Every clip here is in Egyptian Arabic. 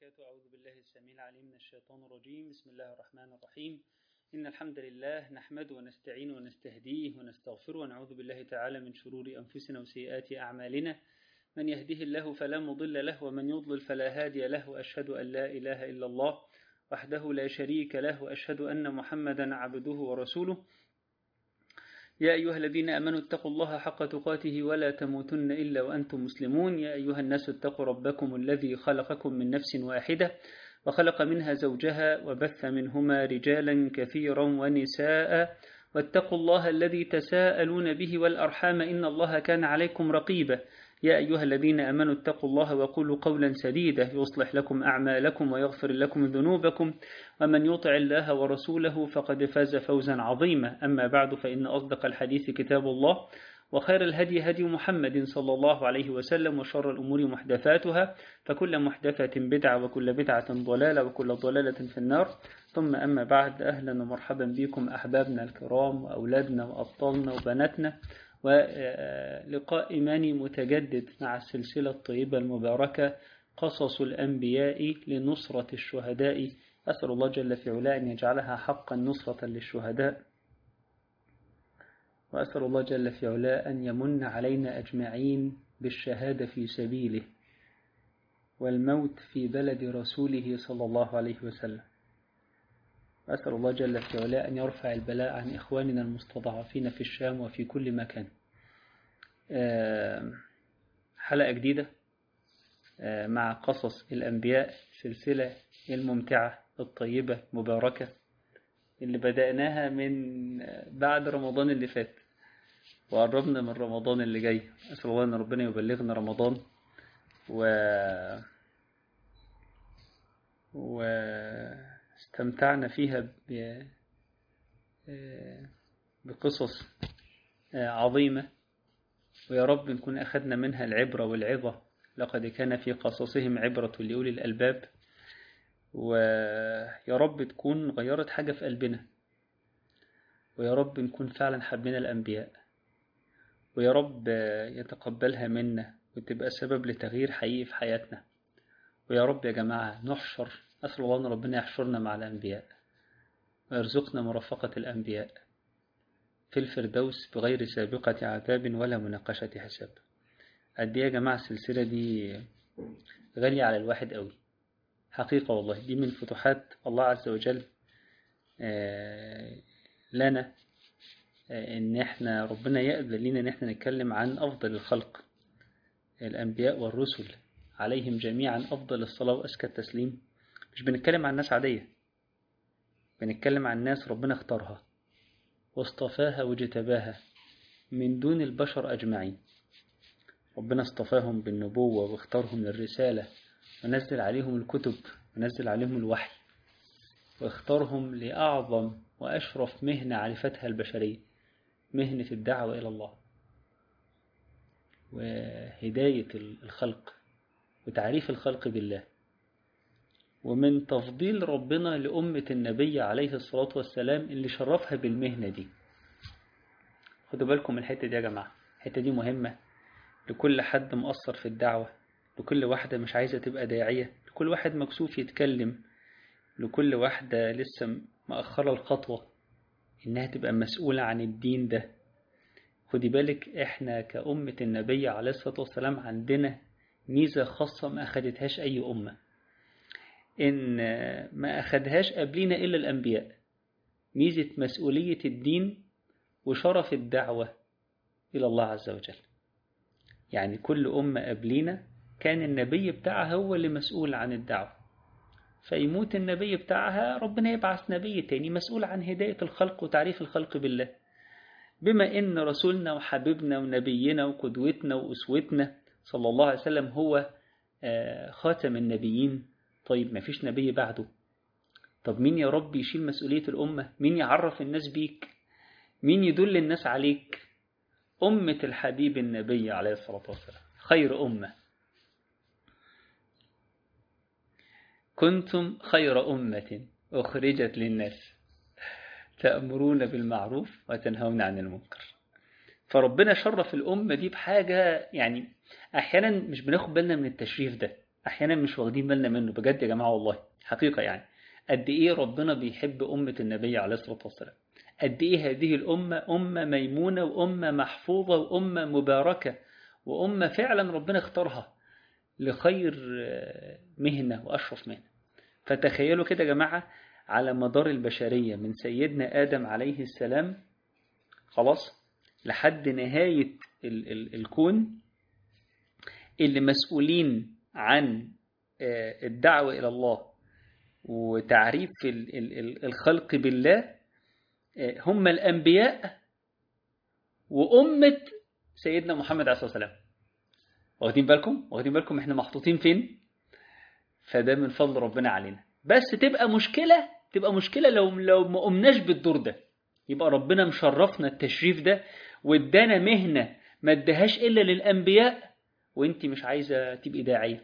وبركاته أعوذ بالله السميع العليم من الشيطان الرجيم بسم الله الرحمن الرحيم إن الحمد لله نحمد ونستعين ونستهديه ونستغفر ونعوذ بالله تعالى من شرور أنفسنا وسيئات أعمالنا من يهده الله فلا مضل له ومن يضلل فلا هادي له وأشهد أن لا إله إلا الله وحده لا شريك له وأشهد أن محمدا عبده ورسوله يا أيها الذين أمنوا اتقوا الله حق تقاته ولا تموتن إلا وأنتم مسلمون يا أيها الناس اتقوا ربكم الذي خلقكم من نفس واحدة وخلق منها زوجها وبث منهما رجالا كثيرا ونساء واتقوا الله الذي تساءلون به والأرحام إن الله كان عليكم رقيبا يا أيها الذين أمنوا اتقوا الله وقولوا قولا سديدا يصلح لكم أعمالكم ويغفر لكم ذنوبكم ومن يطع الله ورسوله فقد فاز فوزا عظيما أما بعد فإن أصدق الحديث كتاب الله وخير الهدي هدي محمد صلى الله عليه وسلم وشر الأمور محدثاتها فكل محدثة بدعة وكل بدعة ضلالة وكل ضلالة في النار ثم أما بعد أهلا ومرحبا بكم أحبابنا الكرام وأولادنا وأبطالنا وبناتنا ولقاء إيماني متجدد مع السلسلة الطيبة المباركة قصص الأنبياء لنصرة الشهداء أسأل الله جل في علاه أن يجعلها حقا نصرة للشهداء وأسأل الله جل في علاه أن يمن علينا أجمعين بالشهادة في سبيله والموت في بلد رسوله صلى الله عليه وسلم أسأل الله جل في علاه أن يرفع البلاء عن إخواننا المستضعفين في الشام وفي كل مكان حلقة جديدة مع قصص الأنبياء سلسلة الممتعة الطيبة مباركة اللي بدأناها من بعد رمضان اللي فات وقربنا من رمضان اللي جاي أسأل الله أن ربنا يبلغنا رمضان و و استمتعنا فيها ب... بقصص عظيمة ويا رب نكون أخذنا منها العبرة والعظة لقد كان في قصصهم عبرة لأولي الألباب ويا رب تكون غيرت حاجة في قلبنا ويا رب نكون فعلا حبنا الأنبياء ويا رب يتقبلها منا وتبقى سبب لتغيير حقيقي في حياتنا ويا رب يا جماعة نحشر أسأل الله أن ربنا يحشرنا مع الأنبياء ويرزقنا مرافقة الأنبياء في الفردوس بغير سابقة عذاب ولا مناقشة حساب قد يا جماعة السلسلة دي غالية على الواحد قوي حقيقة والله دي من فتوحات الله عز وجل لنا إن إحنا ربنا يقبل لنا إن إحنا نتكلم عن أفضل الخلق الأنبياء والرسل عليهم جميعا أفضل الصلاة وأزكى التسليم مش بنتكلم عن ناس عادية بنتكلم عن ناس ربنا اختارها واصطفاها واجتباها من دون البشر أجمعين ربنا اصطفاهم بالنبوة واختارهم للرسالة ونزل عليهم الكتب ونزل عليهم الوحي واختارهم لأعظم وأشرف مهنة عرفتها البشرية مهنة الدعوة إلى الله وهداية الخلق وتعريف الخلق بالله ومن تفضيل ربنا لأمة النبي عليه الصلاة والسلام اللي شرفها بالمهنة دي خدوا بالكم الحتة دي يا جماعة الحتة دي مهمة لكل حد مقصر في الدعوة لكل واحدة مش عايزة تبقى داعية لكل واحد مكسوف يتكلم لكل واحدة لسه مأخرة الخطوة إنها تبقى مسؤولة عن الدين ده خدي بالك إحنا كأمة النبي عليه الصلاة والسلام عندنا ميزة خاصة ما أخدتهاش أي أمة إن ما أخدهاش قبلنا إلا الأنبياء ميزة مسؤولية الدين وشرف الدعوة إلى الله عز وجل يعني كل أمة قبلنا كان النبي بتاعها هو اللي مسؤول عن الدعوة فيموت النبي بتاعها ربنا يبعث نبي تاني مسؤول عن هداية الخلق وتعريف الخلق بالله بما إن رسولنا وحبيبنا ونبينا وقدوتنا وأسوتنا صلى الله عليه وسلم هو خاتم النبيين طيب ما فيش نبي بعده طب مين يا رب يشيل مسؤولية الأمة مين يعرف الناس بيك مين يدل الناس عليك أمة الحبيب النبي عليه الصلاة والسلام خير أمة كنتم خير أمة أخرجت للناس تأمرون بالمعروف وتنهون عن المنكر فربنا شرف الأمة دي بحاجة يعني أحيانا مش بناخد بالنا من التشريف ده أحيانا مش واخدين بالنا منه بجد يا جماعة والله حقيقة يعني قد إيه ربنا بيحب أمة النبي عليه الصلاة والسلام قد إيه هذه الأمة أمة ميمونة وأمة محفوظة وأمة مباركة وأمة فعلا ربنا اختارها لخير مهنة وأشرف مهنة فتخيلوا كده يا جماعة على مدار البشرية من سيدنا آدم عليه السلام خلاص لحد نهاية ال ال الكون اللي مسؤولين عن الدعوة إلى الله وتعريف الخلق بالله هم الأنبياء وأمة سيدنا محمد عليه الصلاة والسلام واخدين بالكم واخدين بالكم احنا محطوطين فين فده من فضل ربنا علينا بس تبقى مشكلة تبقى مشكلة لو لو ما قمناش بالدور ده يبقى ربنا مشرفنا التشريف ده وادانا مهنة ما ادهاش إلا للأنبياء وانت مش عايزة تبقي داعية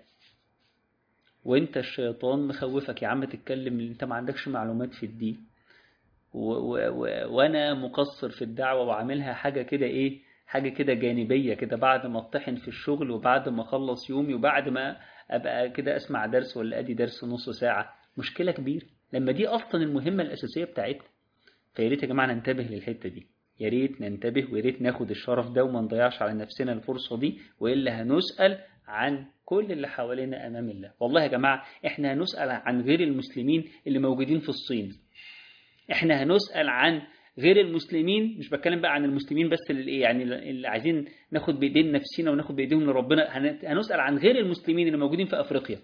وانت الشيطان مخوفك يا عم تتكلم انت ما عندكش معلومات في الدين و و و وانا مقصر في الدعوة وعاملها حاجة كده ايه حاجة كده جانبية كده بعد ما اطحن في الشغل وبعد ما اخلص يومي وبعد ما ابقى كده اسمع درس ولا ادي درس نص ساعة مشكلة كبيرة لما دي اصلا المهمة الاساسية بتاعتنا فيا ريت يا جماعة ننتبه للحتة دي يا ريت ننتبه ويا ريت ناخد الشرف ده وما نضيعش على نفسنا الفرصة دي والا هنسأل عن كل اللي حوالينا امام الله والله يا جماعة احنا هنسأل عن غير المسلمين اللي موجودين في الصين احنا هنسأل عن غير المسلمين مش بتكلم بقى عن المسلمين بس اللي ايه يعني اللي عايزين ناخد بايدين نفسنا وناخد بايديهم لربنا هنسأل عن غير المسلمين اللي موجودين في افريقيا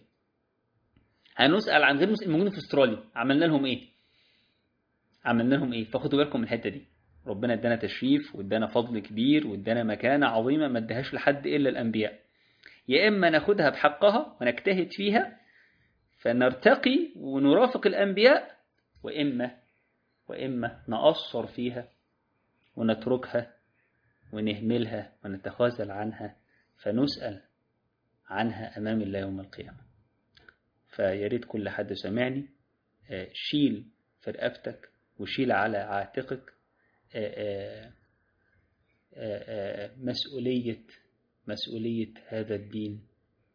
هنسأل عن غير المسلمين موجودين في استراليا عملنا لهم ايه عملنا لهم ايه فخدوا بالكم من الحته دي ربنا ادانا تشريف وادانا فضل كبير وادانا مكانه عظيمه ما اداهاش لحد الا الانبياء يا اما ناخدها بحقها ونجتهد فيها فنرتقي ونرافق الانبياء واما واما نقصر فيها ونتركها ونهملها ونتخاذل عنها فنسأل عنها أمام الله يوم القيامة فيا ريت كل حد سمعني شيل في رقبتك وشيل على عاتقك مسؤولية مسؤولية هذا الدين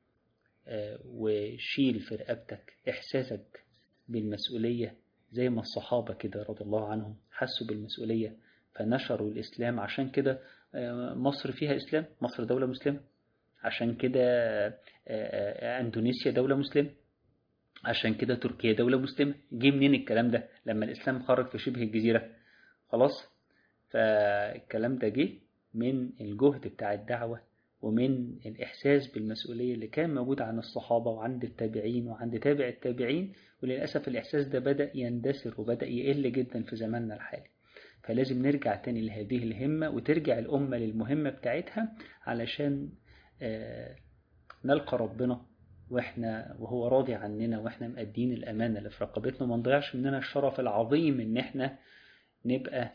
وشيل في رقبتك إحساسك بالمسؤولية زي ما الصحابة كده رضي الله عنهم حسوا بالمسؤولية فنشروا الإسلام عشان كده مصر فيها إسلام مصر دولة مسلمة عشان كده أندونيسيا دولة مسلمة عشان كده تركيا دولة مسلمة جه منين الكلام ده لما الإسلام خرج في شبه الجزيرة خلاص فالكلام ده جه من الجهد بتاع الدعوة ومن الإحساس بالمسؤولية اللي كان موجود عن الصحابة وعند التابعين وعند تابع التابعين وللأسف الإحساس ده بدأ يندثر وبدأ يقل جدا في زماننا الحالي فلازم نرجع تاني لهذه الهمة وترجع الأمة للمهمة بتاعتها علشان نلقى ربنا واحنا وهو راضي عننا واحنا مأدين الأمانة اللي في رقبتنا وما نضيعش مننا الشرف العظيم إن احنا نبقى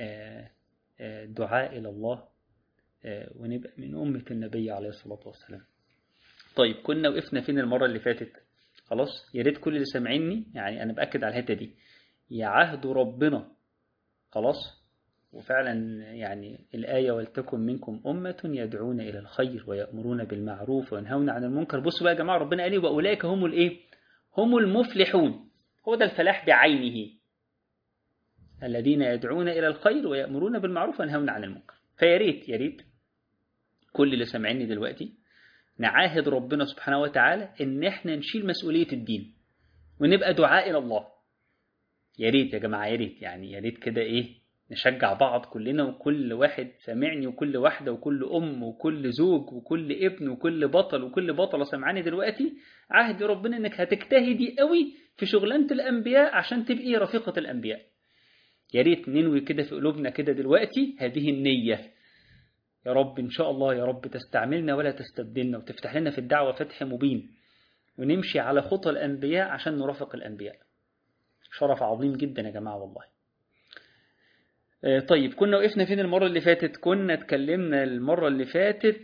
دعاء إلى الله ونبقى من أمة النبي عليه الصلاة والسلام طيب كنا وقفنا فين المرة اللي فاتت خلاص يا ريت كل اللي سامعيني يعني أنا بأكد على الحتة دي يا عهد ربنا خلاص وفعلا يعني الآية ولتكن منكم أمة يدعون إلى الخير ويأمرون بالمعروف وينهون عن المنكر بصوا بقى يا جماعة ربنا قال وأولئك هم الإيه هم المفلحون هو ده الفلاح بعينه الذين يدعون إلى الخير ويأمرون بالمعروف وينهون عن المنكر فيا ريت يا ريت كل اللي سامعيني دلوقتي نعاهد ربنا سبحانه وتعالى ان احنا نشيل مسؤولية الدين ونبقى دعاء الى الله يا ريت يا جماعة يا ريت يعني يا ريت كده ايه نشجع بعض كلنا وكل واحد سامعني وكل واحدة وكل أم وكل زوج وكل ابن وكل بطل وكل بطلة سامعاني دلوقتي عهد ربنا انك هتجتهدي قوي في شغلانة الأنبياء عشان تبقي رفيقة الأنبياء يا ريت ننوي كده في قلوبنا كده دلوقتي هذه النية يا رب إن شاء الله يا رب تستعملنا ولا تستبدلنا وتفتح لنا في الدعوة فتح مبين ونمشي على خطى الأنبياء عشان نرافق الأنبياء شرف عظيم جدا يا جماعة والله طيب كنا وقفنا فين المرة اللي فاتت كنا اتكلمنا المرة اللي فاتت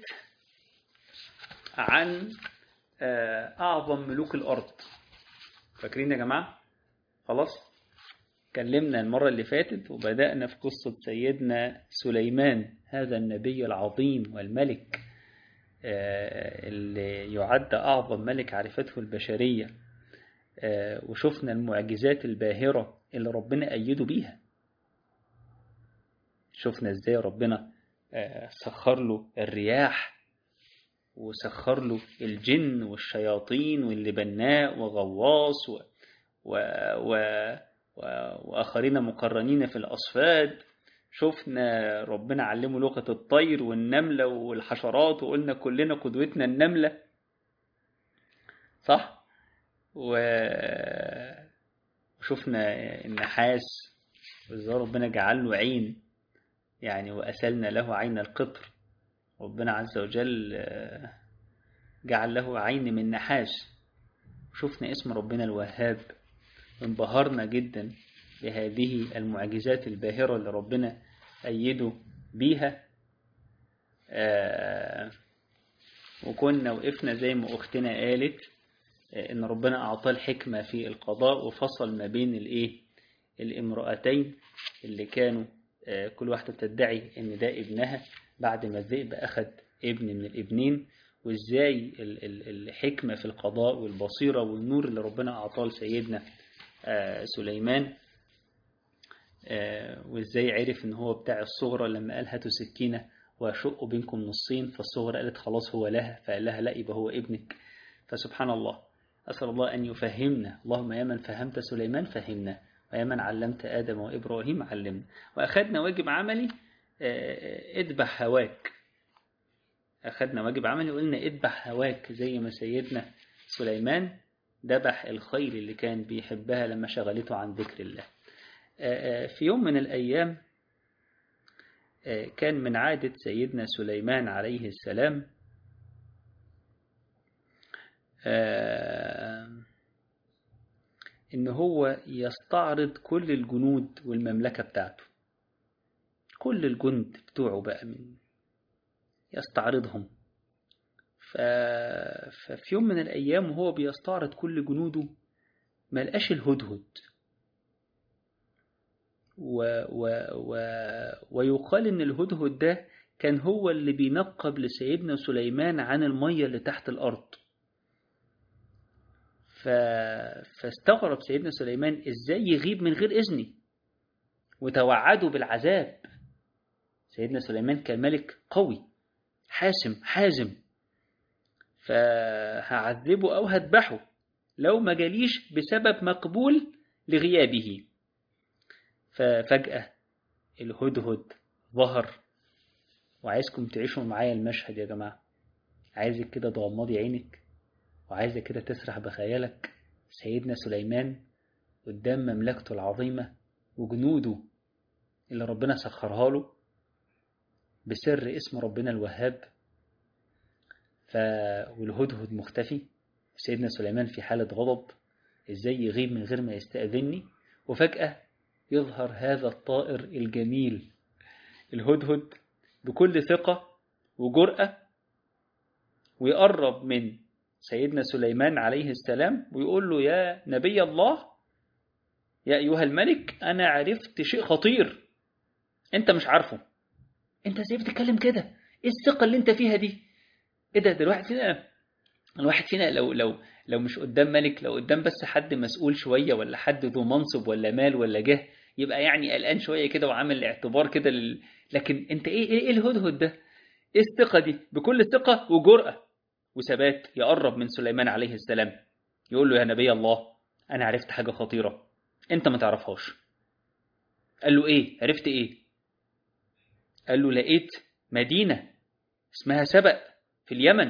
عن أعظم ملوك الأرض فاكرين يا جماعة خلاص اتكلمنا المرة اللي فاتت وبدأنا في قصة سيدنا سليمان هذا النبي العظيم والملك اللي يعد أعظم ملك عرفته البشرية وشفنا المعجزات الباهرة اللي ربنا أيده بيها شفنا ازاي ربنا سخر له الرياح وسخر له الجن والشياطين واللي بناء وغواص و... و... و... و... وآخرين مقرنين في الأصفاد شفنا ربنا علمه لغة الطير والنملة والحشرات وقلنا كلنا قدوتنا النملة صح و... وشفنا النحاس وازاي ربنا جعل له عين يعني وأسلنا له عين القطر ربنا عز وجل جعل له عين من نحاس شفنا اسم ربنا الوهاب انبهرنا جدا بهذه المعجزات الباهرة اللي ربنا أيده بيها وكنا وقفنا زي ما أختنا قالت إن ربنا أعطاه الحكمة في القضاء وفصل ما بين الإيه الامرأتين اللي كانوا كل واحدة تدعي إن ده ابنها بعد ما الذئب أخذ ابن من الابنين وإزاي الحكمة في القضاء والبصيرة والنور اللي ربنا أعطاه لسيدنا سليمان وإزاي عرف إن هو بتاع الصغرى لما قال هاتوا سكينة وشقوا بينكم نصين فالصغرى قالت خلاص هو لها فقال لها لا يبقى هو ابنك فسبحان الله أسأل الله أن يفهمنا اللهم يا من فهمت سليمان فهمنا ويا من علمت آدم وإبراهيم علمنا وأخذنا واجب عملي اذبح هواك أخذنا واجب عملي وقلنا اذبح هواك زي ما سيدنا سليمان ذبح الخير اللي كان بيحبها لما شغلته عن ذكر الله في يوم من الأيام كان من عادة سيدنا سليمان عليه السلام إن هو يستعرض كل الجنود والمملكة بتاعته كل الجند بتوعه بقى من يستعرضهم ف... ففي يوم من الأيام وهو بيستعرض كل جنوده ما لقاش الهدهد و... و... و... ويقال إن الهدهد ده كان هو اللي بينقب لسيدنا سليمان عن المية اللي تحت الأرض ف... فاستغرب سيدنا سليمان إزاي يغيب من غير إذني وتوعده بالعذاب سيدنا سليمان كان ملك قوي حاسم حازم فهعذبه أو هذبحه لو ما جاليش بسبب مقبول لغيابه ففجأة الهدهد ظهر وعايزكم تعيشوا معايا المشهد يا جماعة عايزك كده تغمضي عينك وعايزك كده تسرح بخيالك سيدنا سليمان قدام مملكته العظيمة وجنوده اللي ربنا سخرها له بسر اسم ربنا الوهاب ف... والهدهد مختفي سيدنا سليمان في حالة غضب ازاي يغيب من غير ما يستأذني وفجأة يظهر هذا الطائر الجميل الهدهد بكل ثقة وجرأة ويقرب من سيدنا سليمان عليه السلام ويقول له يا نبي الله يا أيها الملك أنا عرفت شيء خطير أنت مش عارفه أنت ازاي بتتكلم كده إيه الثقة اللي أنت فيها دي إيه ده ده الواحد فينا الواحد فينا لو لو لو مش قدام ملك لو قدام بس حد مسؤول شوية ولا حد ذو منصب ولا مال ولا جه يبقى يعني قلقان شوية كده وعامل اعتبار كده لل... لكن انت ايه ايه الهدهد ده ايه الثقة دي بكل ثقة وجرأة وثبات يقرب من سليمان عليه السلام يقول له يا نبي الله انا عرفت حاجة خطيرة انت ما تعرفهاش قال له ايه عرفت ايه قال له لقيت مدينة اسمها سبأ في اليمن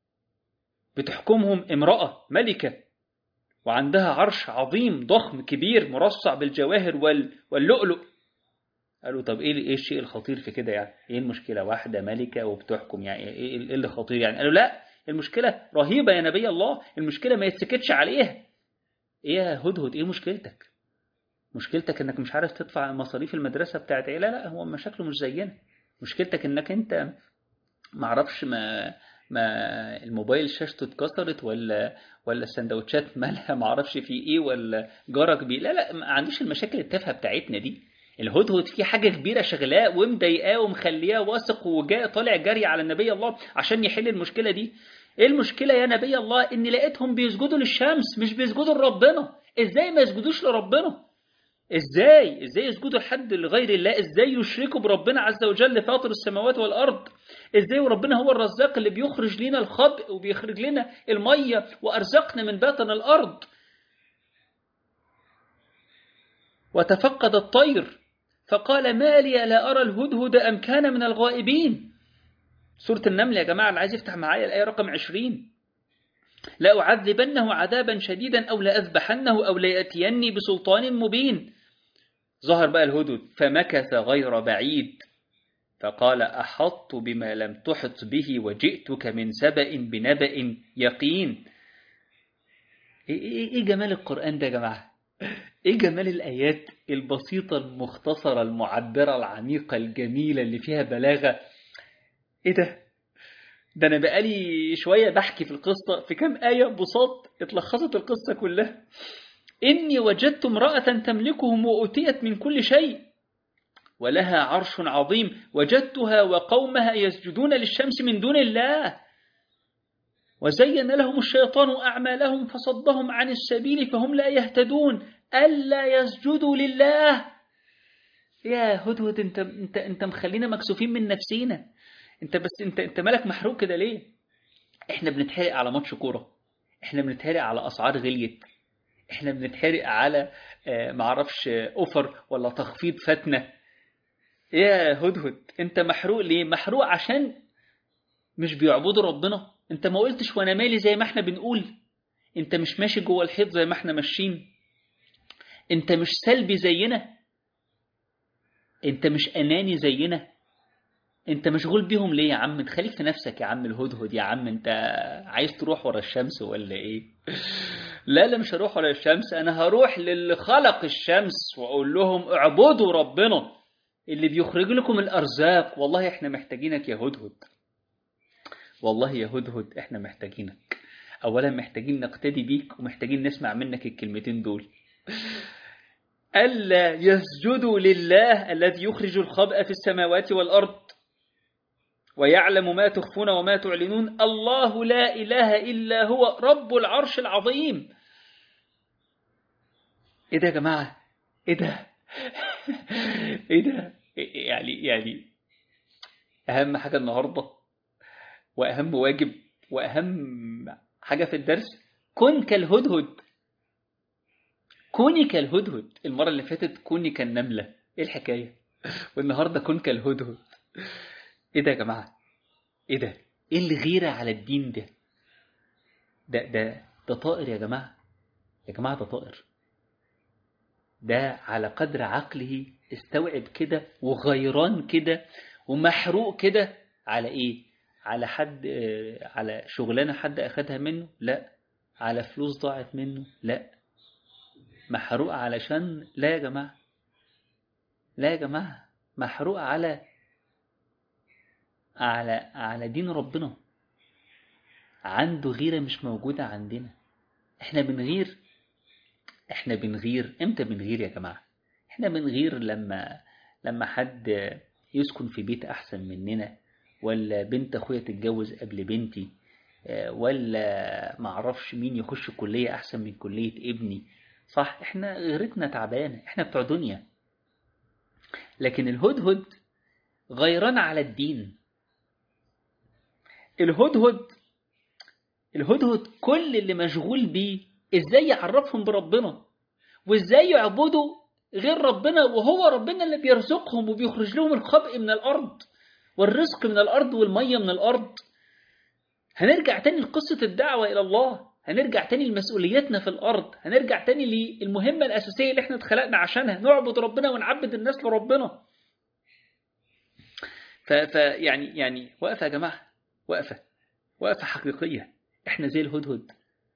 بتحكمهم امرأة ملكة وعندها عرش عظيم ضخم كبير مرصع بالجواهر وال... واللؤلؤ قالوا طب ايه ايه الشيء الخطير في كده يعني ايه المشكلة واحدة ملكة وبتحكم يعني ايه اللي خطير يعني قالوا لا المشكلة رهيبة يا نبي الله المشكلة ما يتسكتش عليها ايه يا هدهد ايه مشكلتك مشكلتك انك مش عارف تدفع مصاريف المدرسة بتاعت ايه لا لا هو مشاكله مش زينا مشكلتك انك انت معرفش ما ما الموبايل شاشته اتكسرت ولا ولا السندوتشات مالها ما اعرفش في ايه ولا جارك بيه لا لا ما عنديش المشاكل التافهه بتاعتنا دي الهدهد في حاجة كبيرة شغلاه ومضايقاه ومخلياه واثق وجاء طالع جري على النبي الله عشان يحل المشكلة دي ايه المشكلة يا نبي الله اني لقيتهم بيسجدوا للشمس مش بيسجدوا لربنا ازاي ما يسجدوش لربنا ازاي ازاي يسجدوا لحد لغير الله ازاي يشركوا بربنا عز وجل فاطر السماوات والارض ازاي وربنا هو الرزاق اللي بيخرج لنا الخبء وبيخرج لنا الميه وارزقنا من باطن الارض وتفقد الطير فقال ما لي لا ارى الهدهد ام كان من الغائبين سوره النمل يا جماعه اللي عايز يفتح معايا الايه رقم 20 لأعذبنه عذابا شديدا أو لأذبحنه أو ليأتيني بسلطان مبين ظهر بقى الهدد فمكث غير بعيد فقال أحطت بما لم تحط به وجئتك من سبأ بنبأ يقين إيه جمال القرآن ده يا جماعة إيه جمال الآيات البسيطة المختصرة المعبرة العميقة الجميلة اللي فيها بلاغة إيه ده ده أنا بقالي شوية بحكي في القصة في كام آية بساط اتلخصت القصة كلها إني وجدت امرأة تملكهم وأتيت من كل شيء ولها عرش عظيم وجدتها وقومها يسجدون للشمس من دون الله وزين لهم الشيطان أعمالهم فصدهم عن السبيل فهم لا يهتدون ألا يسجدوا لله يا هدهد انت انت انت مخلينا مكسوفين من نفسينا انت بس انت انت مالك محروق كده ليه احنا بنتحرق على ماتش كوره احنا بنتحرق على اسعار غليت احنا بنتحرق على اه معرفش اوفر ولا تخفيض فتنه يا هدهد انت محروق ليه محروق عشان مش بيعبدوا ربنا انت ما قلتش وانا مالي زي ما احنا بنقول انت مش ماشي جوه الحيط زي ما احنا ماشيين انت مش سلبي زينا انت مش اناني زينا انت مشغول بيهم ليه يا عم تخليك في نفسك يا عم الهدهد يا عم انت عايز تروح ورا الشمس ولا ايه لا لا مش هروح ورا الشمس انا هروح للي خلق الشمس واقول لهم اعبدوا ربنا اللي بيخرج لكم الارزاق والله احنا محتاجينك يا هدهد والله يا هدهد احنا محتاجينك اولا محتاجين نقتدي بيك ومحتاجين نسمع منك الكلمتين دول ألا يسجدوا لله الذي يخرج الخبأ في السماوات والأرض ويعلم ما تخفون وما تعلنون الله لا إله إلا هو رب العرش العظيم إيه ده يا جماعة إيه ده إيه ده يعني يعني أهم حاجة النهاردة وأهم واجب وأهم حاجة في الدرس كن كالهدهد كوني كالهدهد المرة اللي فاتت كوني كالنملة إيه الحكاية والنهاردة كن كالهدهد ايه ده يا جماعه ايه ده ايه الغيره على الدين ده ده ده ده طائر يا جماعه يا جماعه ده طائر ده على قدر عقله استوعب كده وغيران كده ومحروق كده على ايه على حد على شغلانه حد اخدها منه لا على فلوس ضاعت منه لا محروق علشان لا يا جماعه لا يا جماعه محروق على على على دين ربنا عنده غيرة مش موجودة عندنا احنا بنغير احنا بنغير امتى بنغير يا جماعة احنا بنغير لما لما حد يسكن في بيت احسن مننا ولا بنت اخويا تتجوز قبل بنتي ولا معرفش مين يخش كلية احسن من كلية ابني صح احنا غيرتنا تعبانة احنا بتوع دنيا لكن الهدهد غيران على الدين الهدهد الهدهد كل اللي مشغول بيه ازاي يعرفهم بربنا وازاي يعبدوا غير ربنا وهو ربنا اللي بيرزقهم وبيخرج لهم الخبء من الارض والرزق من الارض والميه من الارض هنرجع تاني لقصة الدعوة إلى الله هنرجع تاني لمسؤوليتنا في الأرض هنرجع تاني للمهمة الأساسية اللي احنا اتخلقنا عشانها نعبد ربنا ونعبد الناس لربنا فيعني يعني واقفة يا جماعة وقفة وقفة حقيقية احنا زي الهدهد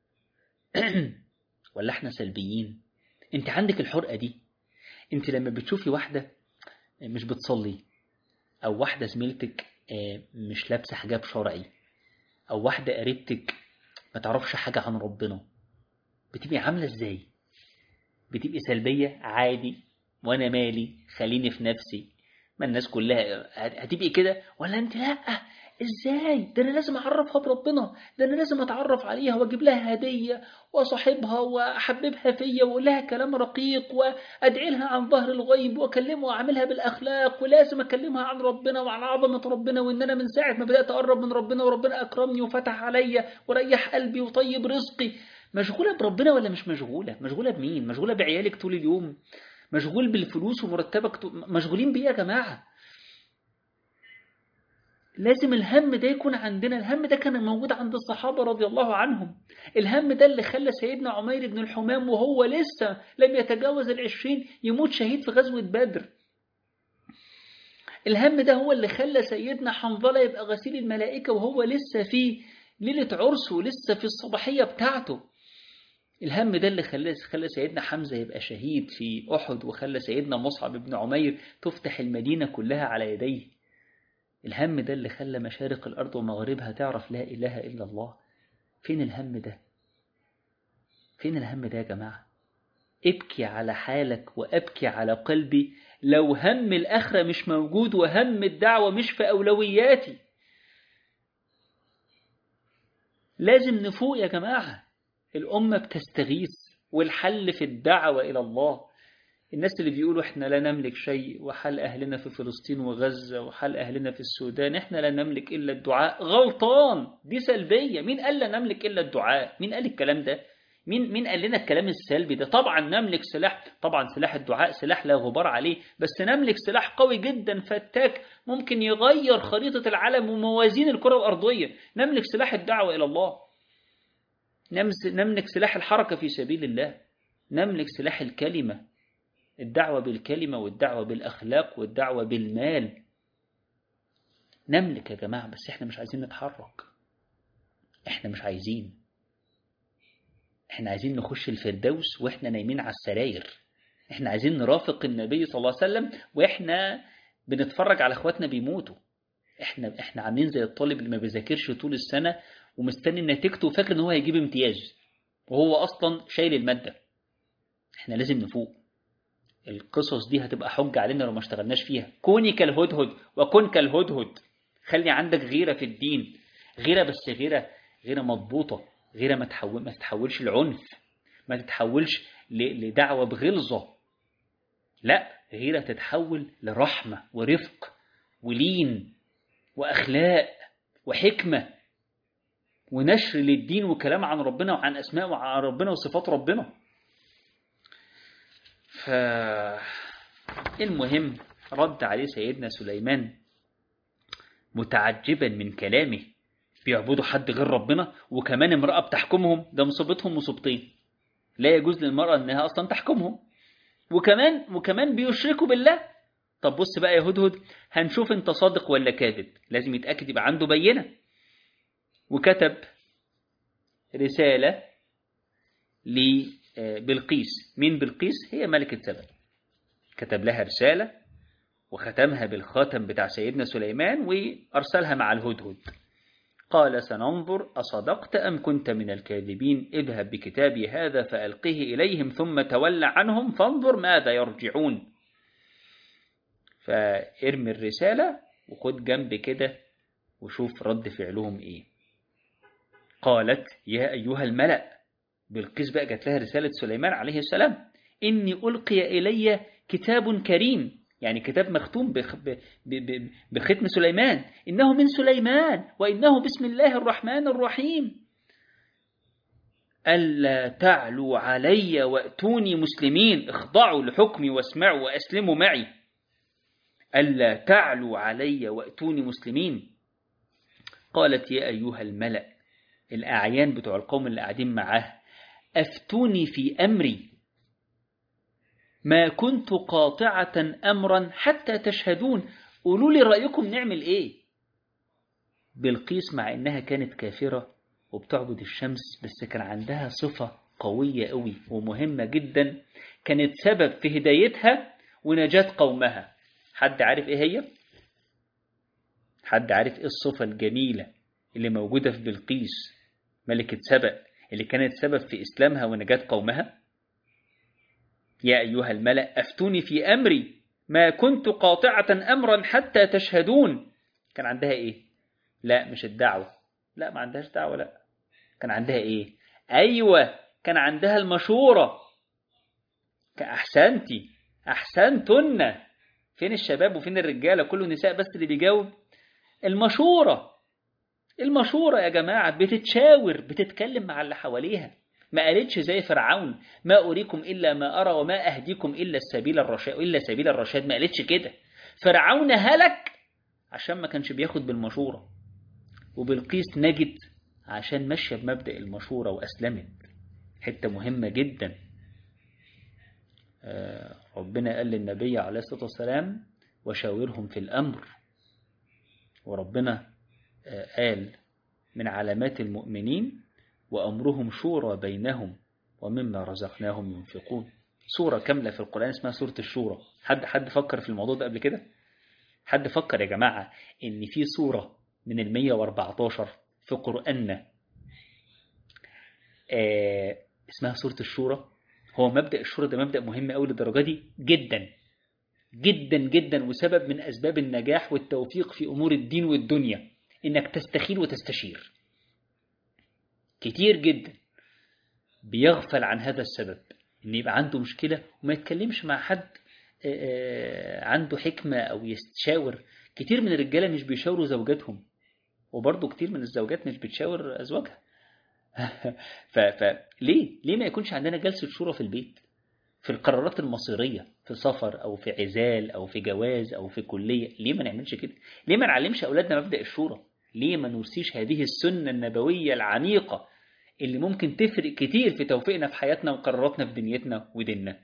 ولا احنا سلبيين انت عندك الحرقة دي انت لما بتشوفي واحدة مش بتصلي او واحدة زميلتك مش لابسة حجاب شرعي او واحدة قريبتك ما تعرفش حاجة عن ربنا بتبقي عاملة ازاي بتبقي سلبية عادي وانا مالي خليني في نفسي ما الناس كلها هتبقي كده ولا انت لا ازاي ده انا لازم اعرفها بربنا ده انا لازم اتعرف عليها واجيب لها هديه واصاحبها واحببها فيا واقول لها كلام رقيق وادعي لها عن ظهر الغيب واكلمها واعملها بالاخلاق ولازم اكلمها عن ربنا وعن عظمه ربنا وان انا من ساعه ما بدات اقرب من ربنا وربنا اكرمني وفتح عليا وريح قلبي وطيب رزقي مشغوله بربنا ولا مش مشغوله مشغوله بمين مشغوله بعيالك طول اليوم مشغول بالفلوس ومرتبك مشغولين بيه يا جماعه لازم الهم ده يكون عندنا الهم ده كان موجود عند الصحابة رضي الله عنهم الهم ده اللي خلى سيدنا عمير بن الحمام وهو لسه لم يتجاوز العشرين يموت شهيد في غزوة بدر الهم ده هو اللي خلى سيدنا حنظلة يبقى غسيل الملائكة وهو لسه في ليلة عرسه لسه في الصباحية بتاعته الهم ده اللي خلى خلى سيدنا حمزة يبقى شهيد في أحد وخلى سيدنا مصعب بن عمير تفتح المدينة كلها على يديه الهم ده اللي خلى مشارق الأرض ومغاربها تعرف لا إله إلا الله فين الهم ده فين الهم ده يا جماعة ابكي على حالك وأبكي على قلبي لو هم الآخرة مش موجود وهم الدعوة مش في أولوياتي لازم نفوق يا جماعة الأمة بتستغيث والحل في الدعوة إلى الله الناس اللي بيقولوا احنا لا نملك شيء وحال أهلنا في فلسطين وغزة وحال أهلنا في السودان احنا لا نملك إلا الدعاء غلطان دي سلبية مين قال لا نملك إلا الدعاء مين قال الكلام ده مين مين قال لنا الكلام السلبي ده طبعا نملك سلاح طبعا سلاح الدعاء سلاح لا غبار عليه بس نملك سلاح قوي جدا فتاك ممكن يغير خريطة العالم وموازين الكرة الأرضية نملك سلاح الدعوة إلى الله نملك سلاح الحركة في سبيل الله نملك سلاح الكلمة الدعوة بالكلمة والدعوة بالأخلاق والدعوة بالمال نملك يا جماعة بس احنا مش عايزين نتحرك احنا مش عايزين احنا عايزين نخش الفردوس واحنا نايمين على السراير احنا عايزين نرافق النبي صلى الله عليه وسلم واحنا بنتفرج على اخواتنا بيموتوا احنا احنا عاملين زي الطالب اللي ما بيذاكرش طول السنة ومستني نتيجته وفاكر ان هو هيجيب امتياز وهو اصلا شايل المادة احنا لازم نفوق القصص دي هتبقى حجة علينا لو ما اشتغلناش فيها كوني كالهدهد وكن كالهدهد خلي عندك غيرة في الدين غيرة بس غيرة غيرة مضبوطة غيرة ما تحول ما تتحولش لعنف ما تتحولش لدعوة بغلظة لا غيرة تتحول لرحمة ورفق ولين وأخلاق وحكمة ونشر للدين وكلام عن ربنا وعن أسماء وعن ربنا وصفات ربنا فالمهم رد عليه سيدنا سليمان متعجبا من كلامه بيعبدوا حد غير ربنا وكمان امرأة بتحكمهم ده مصيبتهم مصيبتين لا يجوز للمرأة انها اصلا تحكمهم وكمان وكمان بيشركوا بالله طب بص بقى يا هدهد هنشوف انت صادق ولا كاذب لازم يتأكد يبقى عنده بينة وكتب رسالة بلقيس مين بلقيس هي ملكة سبأ كتب لها رسالة وختمها بالخاتم بتاع سيدنا سليمان وأرسلها مع الهدهد قال سننظر أصدقت أم كنت من الكاذبين اذهب بكتابي هذا فألقه إليهم ثم تولى عنهم فانظر ماذا يرجعون فارمي الرسالة وخد جنب كده وشوف رد فعلهم إيه قالت يا أيها الملأ بلقيس بقى جات لها رسالة سليمان عليه السلام إني ألقي إلي كتاب كريم يعني كتاب مختوم بختم سليمان إنه من سليمان وإنه بسم الله الرحمن الرحيم ألا تعلوا علي وأتوني مسلمين اخضعوا لحكمي واسمعوا وأسلموا معي ألا تعلوا علي وأتوني مسلمين قالت يا أيها الملأ الأعيان بتوع القوم اللي قاعدين معاه أفتوني في أمري ما كنت قاطعة أمرا حتى تشهدون قولوا لي رأيكم نعمل إيه بلقيس مع إنها كانت كافرة وبتعبد الشمس بس كان عندها صفة قوية قوي ومهمة جدا كانت سبب في هدايتها ونجاة قومها حد عارف إيه هي؟ حد عارف إيه الصفة الجميلة اللي موجودة في بلقيس ملكة سبأ اللي كانت سبب في إسلامها ونجاة قومها؟ يا أيها الملأ أفتوني في أمري ما كنت قاطعة أمرا حتى تشهدون كان عندها إيه لا مش الدعوة لا ما عندهاش دعوة لا كان عندها إيه أيوة كان عندها المشورة أحسنتي أحسنتن فين الشباب وفين الرجالة كله نساء بس اللي بيجاوب المشورة المشورة يا جماعة بتتشاور بتتكلم مع اللي حواليها ما قالتش زي فرعون ما أريكم إلا ما أرى وما أهديكم إلا السبيل الرشاد إلا سبيل الرشاد ما قالتش كده فرعون هلك عشان ما كانش بياخد بالمشورة وبالقيس نجد عشان ماشية بمبدأ المشورة وأسلمت حتة مهمة جدا ربنا قال للنبي عليه الصلاة والسلام وشاورهم في الأمر وربنا قال من علامات المؤمنين وأمرهم شورى بينهم ومما رزقناهم ينفقون سورة كاملة في القرآن اسمها سورة الشورى حد حد فكر في الموضوع ده قبل كده حد فكر يا جماعة إن في سورة من المية واربعتاشر في قرآننا آه اسمها سورة الشورى هو مبدأ الشورى ده مبدأ مهم أوي للدرجة دي جدا جدا جدا وسبب من أسباب النجاح والتوفيق في أمور الدين والدنيا إنك تستخير وتستشير كتير جدا بيغفل عن هذا السبب إن يبقى عنده مشكلة وما يتكلمش مع حد عنده حكمة أو يستشاور كتير من الرجالة مش بيشاوروا زوجاتهم وبرضه كتير من الزوجات مش بتشاور أزواجها فليه ليه ما يكونش عندنا جلسة شورى في البيت في القرارات المصيرية في سفر أو في عزال أو في جواز أو في كلية ليه ما نعملش كده ليه ما نعلمش أولادنا مبدأ الشورى ليه ما نرسيش هذه السنة النبوية العميقة اللي ممكن تفرق كتير في توفيقنا في حياتنا وقراراتنا في دنيتنا وديننا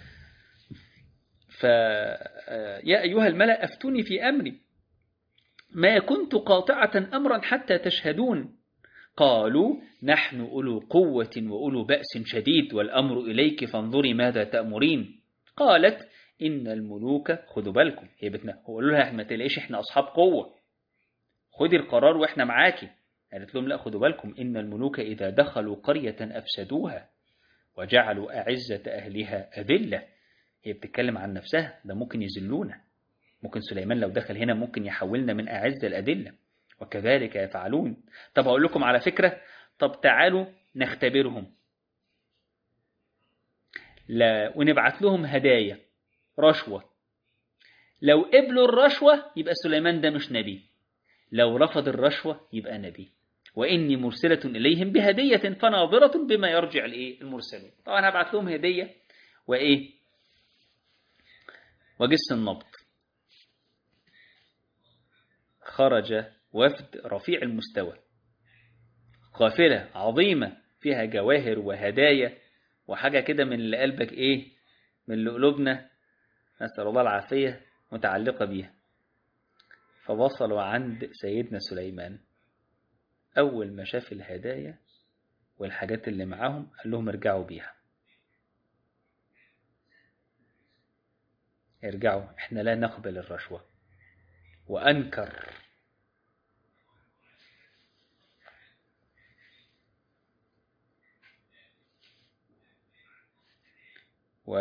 فيا أيها الملأ أفتوني في أمري ما كنت قاطعة أمرا حتى تشهدون قالوا نحن أولو قوة وأولو بأس شديد والأمر إليك فانظري ماذا تأمرين قالت إن الملوك خدوا بالكم هي بتنا قولوا لها ما تلاقيش إحنا أصحاب قوة خدي القرار وإحنا معاكي قالت لهم لا خدوا بالكم إن الملوك إذا دخلوا قرية أفسدوها وجعلوا أعزة أهلها أذلة هي بتتكلم عن نفسها ده ممكن يذلونا ممكن سليمان لو دخل هنا ممكن يحولنا من أعز الأدلة وكذلك يفعلون طب أقول لكم على فكرة طب تعالوا نختبرهم لا ونبعت لهم هدايا رشوة لو قبلوا الرشوة يبقى سليمان ده مش نبي لو رفض الرشوة يبقى نبي وإني مرسلة إليهم بهدية فناظرة بما يرجع الإيه المرسلين طبعا هبعت لهم هدية وإيه وجس النبض خرج وفد رفيع المستوى قافلة عظيمة فيها جواهر وهدايا وحاجة كده من اللي قلبك إيه من اللي قلوبنا نسأل الله العافية متعلقة بيها فوصلوا عند سيدنا سليمان أول ما شاف الهدايا والحاجات اللي معاهم قال لهم ارجعوا بيها ارجعوا احنا لا نقبل الرشوة وأنكر و...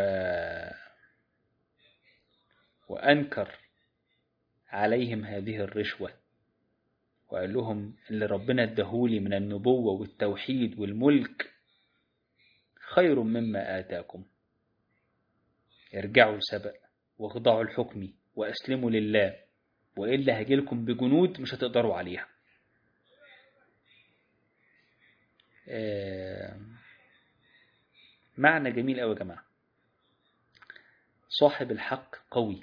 وأنكر عليهم هذه الرشوة وقال لهم اللي ربنا ادهولي من النبوة والتوحيد والملك خير مما آتاكم ارجعوا سبأ واخضعوا الحكم وأسلموا لله وإلا هجيلكم بجنود مش هتقدروا عليها معنى جميل أوي يا جماعة صاحب الحق قوي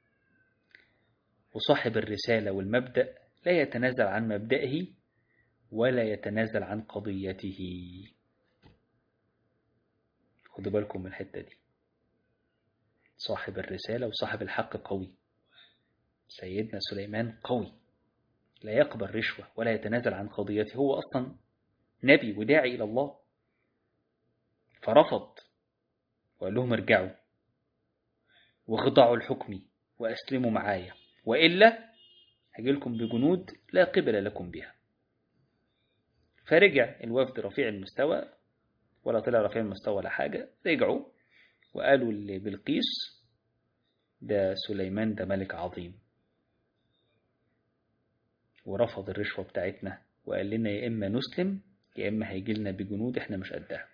وصاحب الرسالة والمبدأ لا يتنازل عن مبدئه ولا يتنازل عن قضيته خدوا بالكم من الحتة دي صاحب الرسالة وصاحب الحق قوي سيدنا سليمان قوي لا يقبل رشوة ولا يتنازل عن قضيته هو أصلا نبي وداعي إلى الله فرفض وقال لهم ارجعوا واخضعوا الحكم وأسلموا معايا وإلا هجيلكم بجنود لا قبل لكم بها فرجع الوفد رفيع المستوى ولا طلع رفيع المستوى ولا حاجة رجعوا وقالوا لبلقيس ده سليمان ده ملك عظيم ورفض الرشوة بتاعتنا وقال لنا يا إما نسلم يا إما هيجي لنا بجنود إحنا مش قدها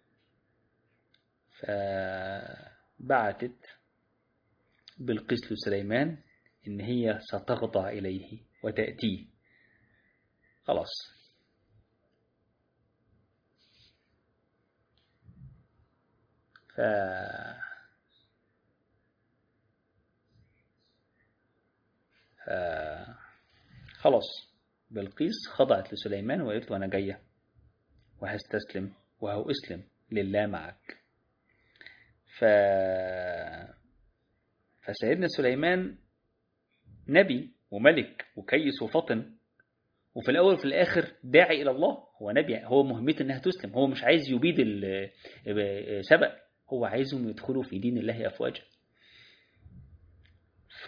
فبعتت بلقيس لسليمان إن هي ستخضع إليه وتأتيه خلاص ف ف خلاص بلقيس خضعت لسليمان وقالت له أنا جاية وهستسلم وهو اسلم لله معك ف... فسيدنا سليمان نبي وملك وكيس وفطن وفي الأول وفي الآخر داعي إلى الله هو نبي هو مهمته إنها تسلم هو مش عايز يبيد سبق هو عايزهم يدخلوا في دين الله أفواجا ف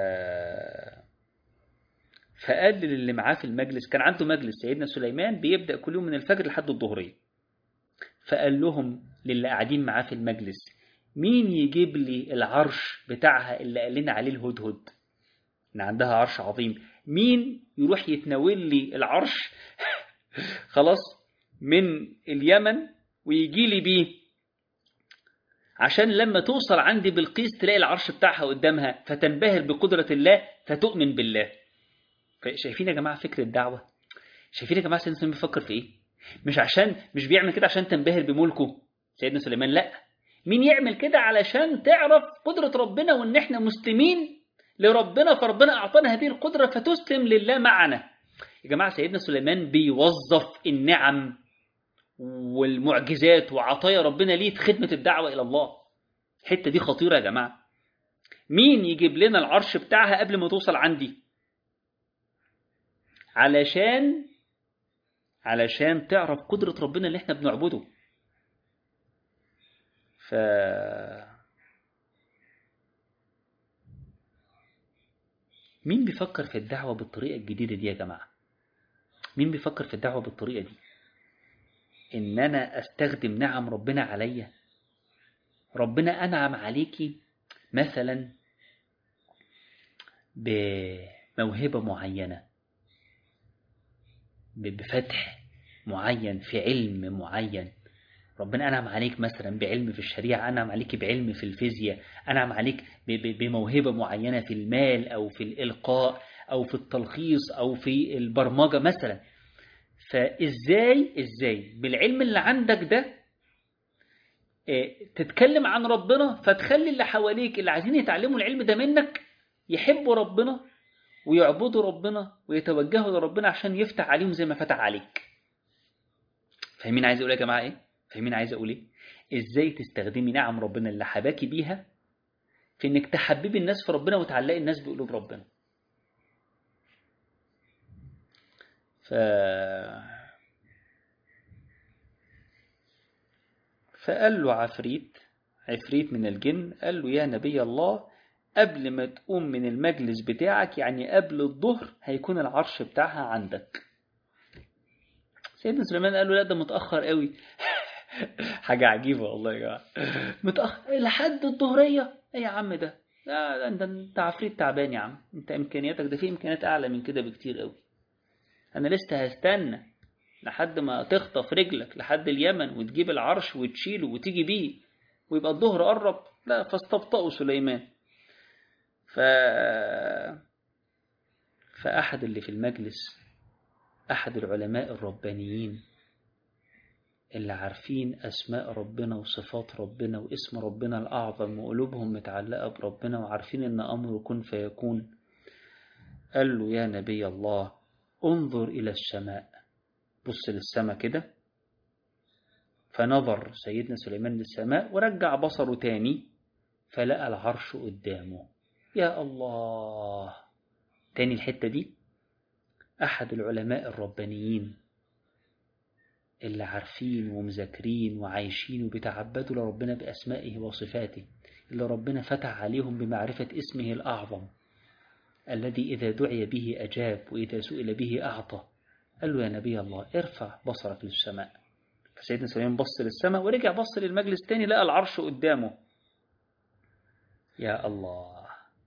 فقال للي معاه في المجلس كان عنده مجلس سيدنا سليمان بيبدأ كل يوم من الفجر لحد الظهرية فقال لهم للي قاعدين معاه في المجلس مين يجيب لي العرش بتاعها اللي قال لنا عليه الهدهد ان عندها عرش عظيم مين يروح يتناول لي العرش خلاص من اليمن ويجي لي بيه عشان لما توصل عندي بلقيس تلاقي العرش بتاعها قدامها فتنبهر بقدرة الله فتؤمن بالله شايفين يا جماعة فكر الدعوة شايفين يا جماعة سيدنا سليمان بيفكر في ايه مش عشان مش بيعمل كده عشان تنبهر بملكه سيدنا سليمان لا مين يعمل كده علشان تعرف قدرة ربنا وان احنا مسلمين لربنا فربنا اعطانا هذه القدرة فتسلم لله معنا يا جماعة سيدنا سليمان بيوظف النعم والمعجزات وعطايا ربنا ليه خدمة الدعوة إلى الله الحتة دي خطيرة يا جماعة مين يجيب لنا العرش بتاعها قبل ما توصل عندي علشان علشان تعرف قدرة ربنا اللي احنا بنعبده ف مين بيفكر في الدعوة بالطريقة الجديدة دي يا جماعة مين بيفكر في الدعوة بالطريقة دي ان انا استخدم نعم ربنا عليا ربنا انعم عليكي مثلا بموهبة معينة بفتح معين في علم معين ربنا أنعم عليك مثلا بعلم في الشريعة أنعم عليك بعلم في الفيزياء أنعم عليك بموهبة معينة في المال أو في الإلقاء أو في التلخيص أو في البرمجة مثلا فإزاي إزاي بالعلم اللي عندك ده تتكلم عن ربنا فتخلي اللي حواليك اللي عايزين يتعلموا العلم ده منك يحبوا ربنا ويعبدوا ربنا ويتوجهوا لربنا عشان يفتح عليهم زي ما فتح عليك فاهمين عايز اقول يا جماعه ايه فاهمين عايز اقول ايه ازاي تستخدمي نعم ربنا اللي حباكي بيها في انك تحببي الناس في ربنا وتعلقي الناس بقلوب ربنا ف فقال له عفريت عفريت من الجن قال له يا نبي الله قبل ما تقوم من المجلس بتاعك يعني قبل الظهر هيكون العرش بتاعها عندك سيدنا سليمان قال له لا ده متأخر قوي حاجة عجيبة والله يا جماعة متأخر لحد الظهرية ايه يا عم ده لا انت انت عفريت تعبان يا عم انت امكانياتك ده في امكانيات اعلى من كده بكتير قوي انا لسه هستنى لحد ما تخطف رجلك لحد اليمن وتجيب العرش وتشيله وتيجي بيه ويبقى الظهر قرب لا فاستبطأوا سليمان ف... فأحد اللي في المجلس أحد العلماء الربانيين اللي عارفين أسماء ربنا وصفات ربنا واسم ربنا الأعظم وقلوبهم متعلقة بربنا وعارفين إن أمره كن فيكون قال له يا نبي الله انظر إلى السماء بص للسماء كده فنظر سيدنا سليمان للسماء ورجع بصره تاني فلقى العرش قدامه يا الله تاني الحتة دي أحد العلماء الربانيين اللي عارفين ومذاكرين وعايشين وبيتعبدوا لربنا بأسمائه وصفاته اللي ربنا فتح عليهم بمعرفة اسمه الأعظم الذي إذا دعي به أجاب وإذا سئل به أعطى قال له يا نبي الله ارفع بصرك للسماء فسيدنا سليمان بص للسماء ورجع بص للمجلس تاني لقى العرش قدامه يا الله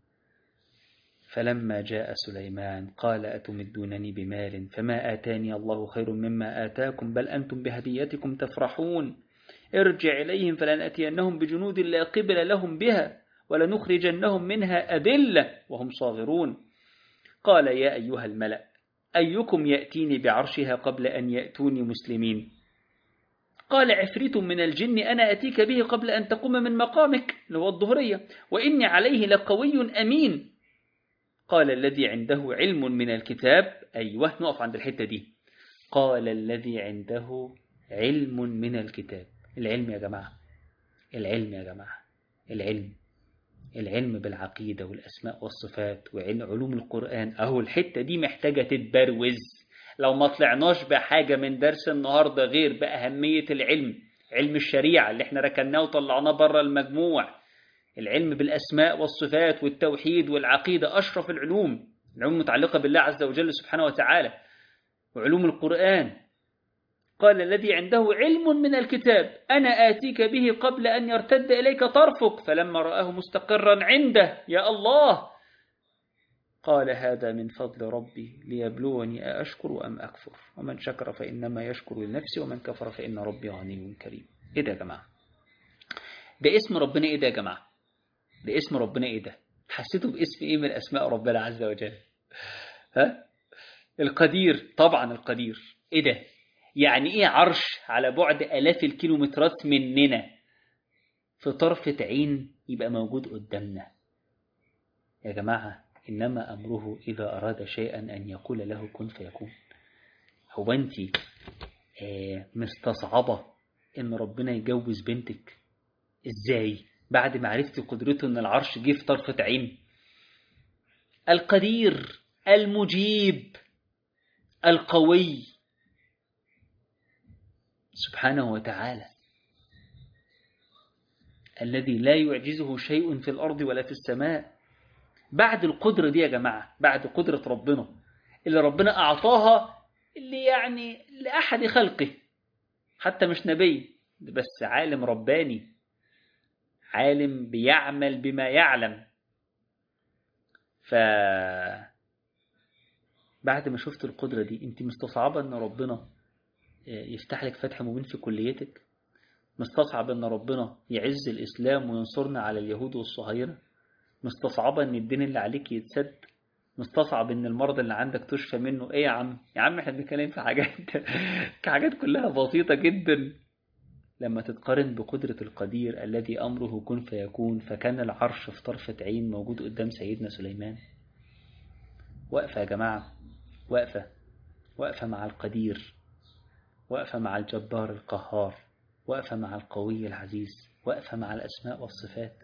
فلما جاء سليمان قال أتمدونني بمال فما آتاني الله خير مما آتاكم بل أنتم بهديتكم تفرحون ارجع إليهم فلنأتينهم بجنود لا قبل لهم بها ولنخرجنهم منها أذلة وهم صاغرون قال يا أيها الملأ أيكم يأتيني بعرشها قبل أن يأتوني مسلمين قال عفريت من الجن أنا أتيك به قبل أن تقوم من مقامك اللي هو الظهرية وإني عليه لقوي أمين قال الذي عنده علم من الكتاب أيوه نقف عند الحتة دي قال الذي عنده علم من الكتاب العلم يا جماعة العلم يا جماعة العلم العلم بالعقيدة والأسماء والصفات وعلوم القرآن أهو الحتة دي محتاجة تتبروز لو ما طلعناش بحاجة من درس النهاردة غير بأهمية العلم علم الشريعة اللي احنا ركناه وطلعناه بره المجموع العلم بالأسماء والصفات والتوحيد والعقيدة أشرف العلوم العلوم متعلقة بالله عز وجل سبحانه وتعالى وعلوم القرآن قال الذي عنده علم من الكتاب أنا آتيك به قبل أن يرتد إليك طرفك فلما رآه مستقرا عنده يا الله قال هذا من فضل ربي ليبلوني أشكر أم أكفر ومن شكر فإنما يشكر لنفسه ومن كفر فإن ربي غني كريم إيه ده يا جماعة ده اسم ربنا إيه ده يا جماعة ده اسم ربنا إيه ده حسيته باسم إيه من أسماء ربنا عز وجل ها القدير طبعا القدير إيه ده يعني إيه عرش على بعد آلاف الكيلومترات مننا في طرفة عين يبقى موجود قدامنا يا جماعة إنما أمره إذا أراد شيئا أن يقول له كن فيكون هو أنت مستصعبة إن ربنا يجوز بنتك إزاي بعد ما عرفتي قدرته إن العرش جه في طرفة عين القدير المجيب القوي سبحانه وتعالى الذي لا يعجزه شيء في الأرض ولا في السماء بعد القدرة دي يا جماعة بعد قدرة ربنا اللي ربنا أعطاها اللي يعني لأحد خلقه حتى مش نبي بس عالم رباني عالم بيعمل بما يعلم ف بعد ما شفت القدرة دي انت مستصعبة ان ربنا يفتح لك فتح مبين في كليتك مستصعب ان ربنا يعز الاسلام وينصرنا على اليهود والصهاينة مستصعبة ان الدين اللي عليك يتسد مستصعب ان المرض اللي عندك تشفى منه ايه يا عم يا عم احنا بنتكلم في حاجات حاجات كلها بسيطة جدا لما تتقارن بقدرة القدير الذي أمره كن فيكون فكان العرش في طرفة عين موجود قدام سيدنا سليمان وقفة يا جماعة وقفة وقفة مع القدير وقفة مع الجبار القهار وقفة مع القوي العزيز وقفة مع الأسماء والصفات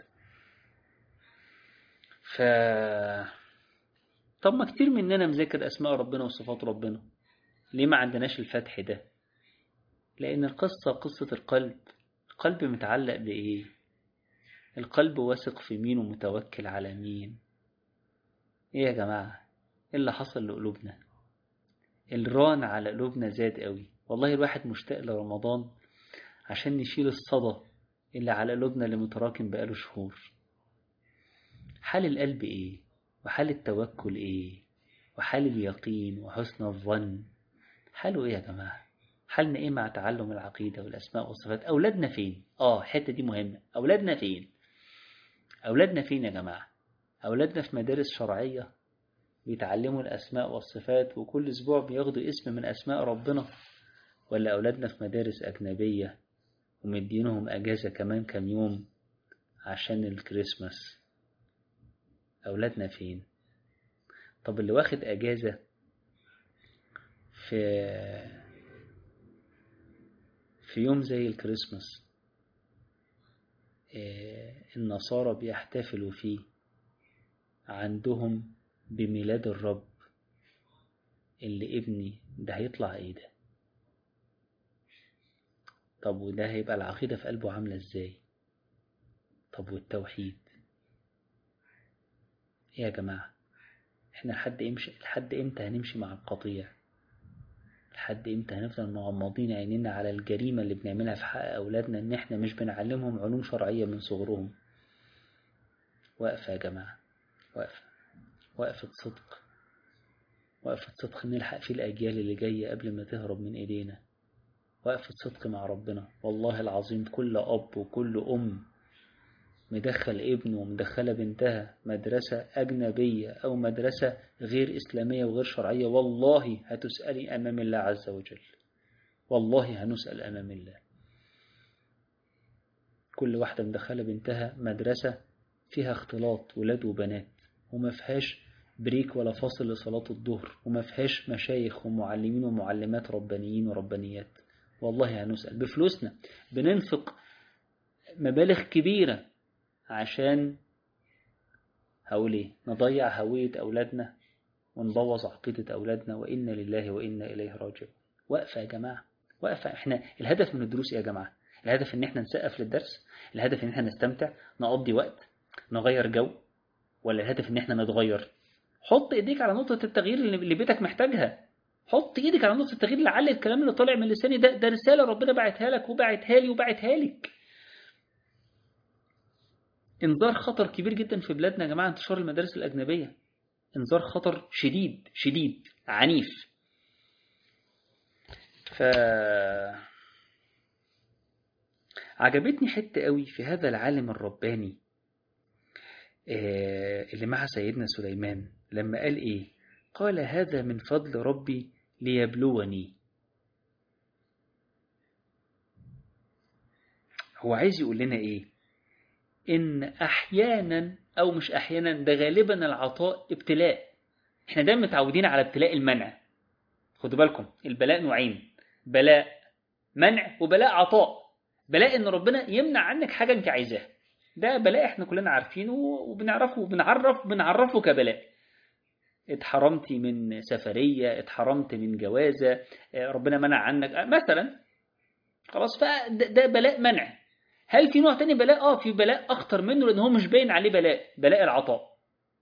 ف طب ما كتير مننا مذاكر أسماء ربنا وصفات ربنا ليه ما عندناش الفتح ده لأن القصة قصة القلب القلب متعلق بإيه القلب واثق في مين ومتوكل على مين إيه يا جماعة إيه اللي حصل لقلوبنا الران على قلوبنا زاد قوي والله الواحد مشتاق لرمضان عشان نشيل الصدى اللي على قلوبنا اللي متراكم بقاله شهور حال القلب إيه وحال التوكل إيه وحال اليقين وحسن الظن حاله إيه يا جماعة حالنا إيه مع تعلم العقيدة والأسماء والصفات أولادنا فين آه الحتة دي مهمة أولادنا فين أولادنا فين يا جماعة أولادنا في مدارس شرعية بيتعلموا الأسماء والصفات وكل أسبوع بياخدوا اسم من أسماء ربنا ولا أولادنا في مدارس أجنبية ومدينهم أجازة كمان كام يوم عشان الكريسماس أولادنا فين طب اللي واخد أجازة في في يوم زي الكريسماس النصارى بيحتفلوا فيه عندهم بميلاد الرب اللي ابني ده هيطلع ايه ده طب وده هيبقى العقيدة في قلبه عاملة ازاي طب والتوحيد ايه يا جماعة احنا لحد امشي لحد امتى هنمشي مع القطيع لحد امتى هنفضل مغمضين عينينا على الجريمة اللي بنعملها في حق أولادنا إن إحنا مش بنعلمهم علوم شرعية من صغرهم وقفة يا جماعة وقفة وقفة صدق وقفة صدق نلحق في الأجيال اللي جاية قبل ما تهرب من إيدينا وقفة صدق مع ربنا والله العظيم كل أب وكل أم مدخل ابنه ومدخلة بنتها مدرسة أجنبية أو مدرسة غير إسلامية وغير شرعية والله هتسألي أمام الله عز وجل والله هنسأل أمام الله كل واحدة مدخلة بنتها مدرسة فيها اختلاط ولاد وبنات وما فيهاش بريك ولا فاصل لصلاة الظهر وما فيهاش مشايخ ومعلمين ومعلمات ربانيين وربانيات والله هنسأل بفلوسنا بننفق مبالغ كبيرة عشان هقول ايه نضيع هوية أولادنا ونبوظ عقيدة أولادنا وإنا لله وإنا إليه راجعون وقفة يا جماعة وقفة احنا الهدف من الدروس يا جماعة الهدف ان احنا نسقف للدرس الهدف ان احنا نستمتع نقضي وقت نغير جو ولا الهدف ان احنا نتغير حط ايديك على نقطة التغيير اللي بيتك محتاجها حط ايدك على نقطة التغيير لعل الكلام اللي طالع من لساني ده ده رسالة ربنا بعتها لك وبعتها لي وبعتها لك انذار خطر كبير جدا في بلادنا يا جماعة انتشار المدارس الأجنبية انذار خطر شديد شديد عنيف ف عجبتني حتة قوي في هذا العالم الرباني اللي مع سيدنا سليمان لما قال ايه قال هذا من فضل ربي ليبلوني هو عايز يقول لنا ايه ان احيانا او مش احيانا ده غالبا العطاء ابتلاء احنا دايما متعودين على ابتلاء المنع خدوا بالكم البلاء نوعين بلاء منع وبلاء عطاء بلاء ان ربنا يمنع عنك حاجه انت عايزاها ده بلاء احنا كلنا عارفينه وبنعرفه وبنعرف بنعرفه كبلاء اتحرمتي من سفرية اتحرمت من جوازة ربنا منع عنك مثلا خلاص فده بلاء منع هل في نوع تاني بلاء اه في بلاء اخطر منه لان هو مش باين عليه بلاء بلاء العطاء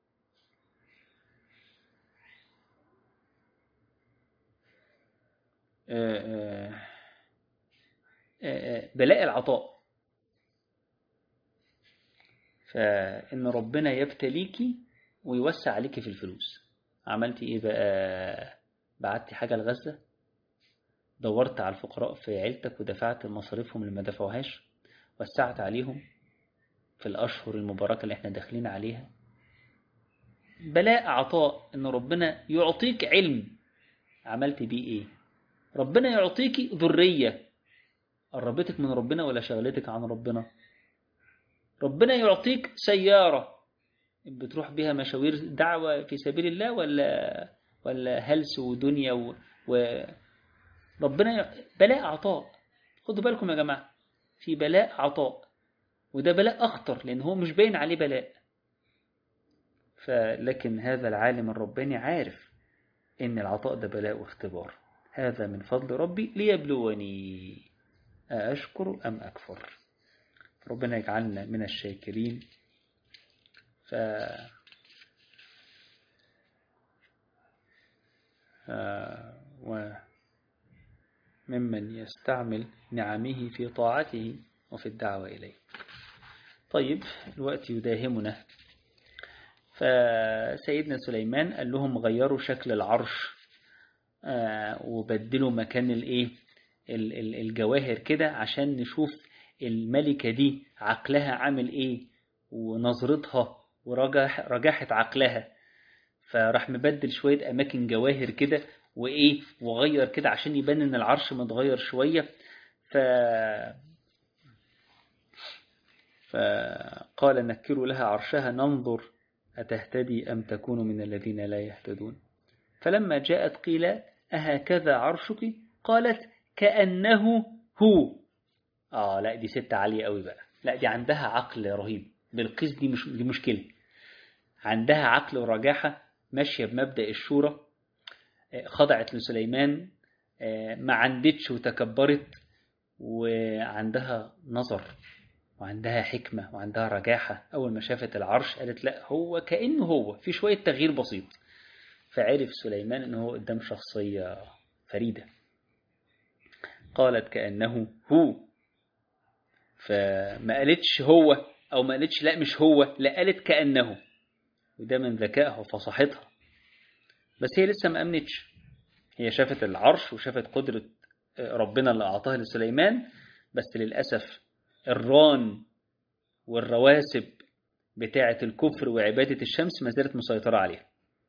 بلاء العطاء فإن ربنا يبتليكي ويوسع عليكي في الفلوس عملتي إيه بقى بعتي حاجة لغزة دورت على الفقراء في عيلتك ودفعت مصاريفهم اللي ما دفعوهاش وسعت عليهم في الأشهر المباركة اللي احنا داخلين عليها بلاء عطاء إن ربنا يعطيك علم عملت بيه إيه ربنا يعطيك ذرية قربتك من ربنا ولا شغلتك عن ربنا ربنا يعطيك سيارة بتروح بها مشاوير دعوة في سبيل الله ولا ولا هلس ودنيا و, و ربنا ي... بلاء عطاء خدوا بالكم يا جماعة في بلاء عطاء وده بلاء أخطر لأن هو مش باين عليه بلاء فلكن هذا العالم الرباني عارف إن العطاء ده بلاء واختبار هذا من فضل ربي ليبلوني أأشكر أم أكفر ربنا يجعلنا من الشاكرين ف وممن يستعمل نعمه في طاعته وفي الدعوة إليه طيب الوقت يداهمنا فسيدنا سليمان قال لهم غيروا شكل العرش وبدلوا مكان الايه الجواهر كده عشان نشوف الملكة دي عقلها عامل ايه ونظرتها ورجاحة عقلها فراح مبدل شوية أماكن جواهر كده وإيه وغير كده عشان يبان إن العرش متغير شوية ف فقال نكروا لها عرشها ننظر أتهتدي أم تكون من الذين لا يهتدون فلما جاءت قيل أهكذا عرشك قالت كأنه هو آه لا دي ست عالية قوي بقى لا دي عندها عقل رهيب بالقيس دي مش دي مشكلة عندها عقل ورجاحة ماشية بمبدأ الشورى خضعت لسليمان ما عندتش وتكبرت وعندها نظر وعندها حكمة وعندها رجاحة أول ما شافت العرش قالت لا هو كأنه هو في شوية تغيير بسيط فعرف سليمان أنه هو قدام شخصية فريدة قالت كأنه هو فما قالتش هو أو ما قالتش لا مش هو لا قالت كأنه وده من ذكائها وفصاحتها بس هي لسه ما أمنتش هي شافت العرش وشافت قدرة ربنا اللي أعطاها لسليمان بس للأسف الران والرواسب بتاعة الكفر وعبادة الشمس ما زالت مسيطرة عليها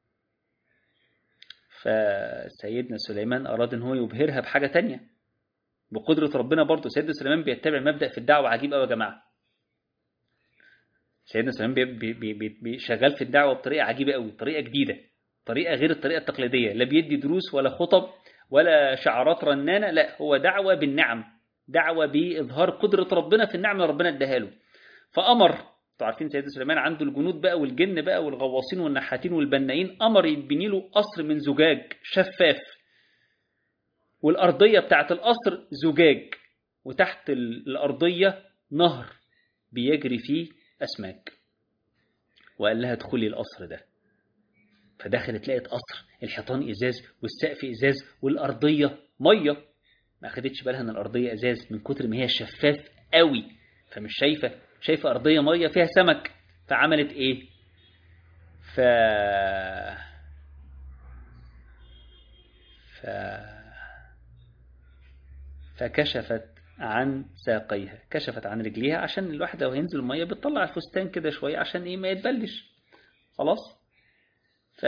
فسيدنا سليمان أراد أن هو يبهرها بحاجة تانية بقدرة ربنا برضه سيدنا سليمان بيتبع مبدأ في الدعوة عجيب قوي يا جماعة سيدنا سليمان بي بي بي بي شغال في الدعوة بطريقة عجيبة قوي طريقة جديدة طريقة غير الطريقة التقليدية لا بيدي دروس ولا خطب ولا شعارات رنانة لا هو دعوة بالنعم دعوة بإظهار قدرة ربنا في النعم اللي ربنا اداها له فأمر انتوا عارفين سيدنا سليمان عنده الجنود بقى والجن بقى والغواصين والنحاتين والبنايين أمر يبني له قصر من زجاج شفاف والأرضية بتاعت القصر زجاج وتحت الأرضية نهر بيجري فيه أسماك وقال لها ادخلي القصر ده فدخلت لقت قصر الحيطان ازاز والسقف ازاز والارضيه ميه ما اخدتش بالها ان الارضيه ازاز من كتر ما هي شفاف قوي فمش شايفه شايفه ارضيه ميه فيها سمك فعملت ايه ف ف فكشفت عن ساقيها كشفت عن رجليها عشان الواحده وهي ينزل الميه بتطلع الفستان كده شويه عشان ايه ما يتبلش خلاص ف...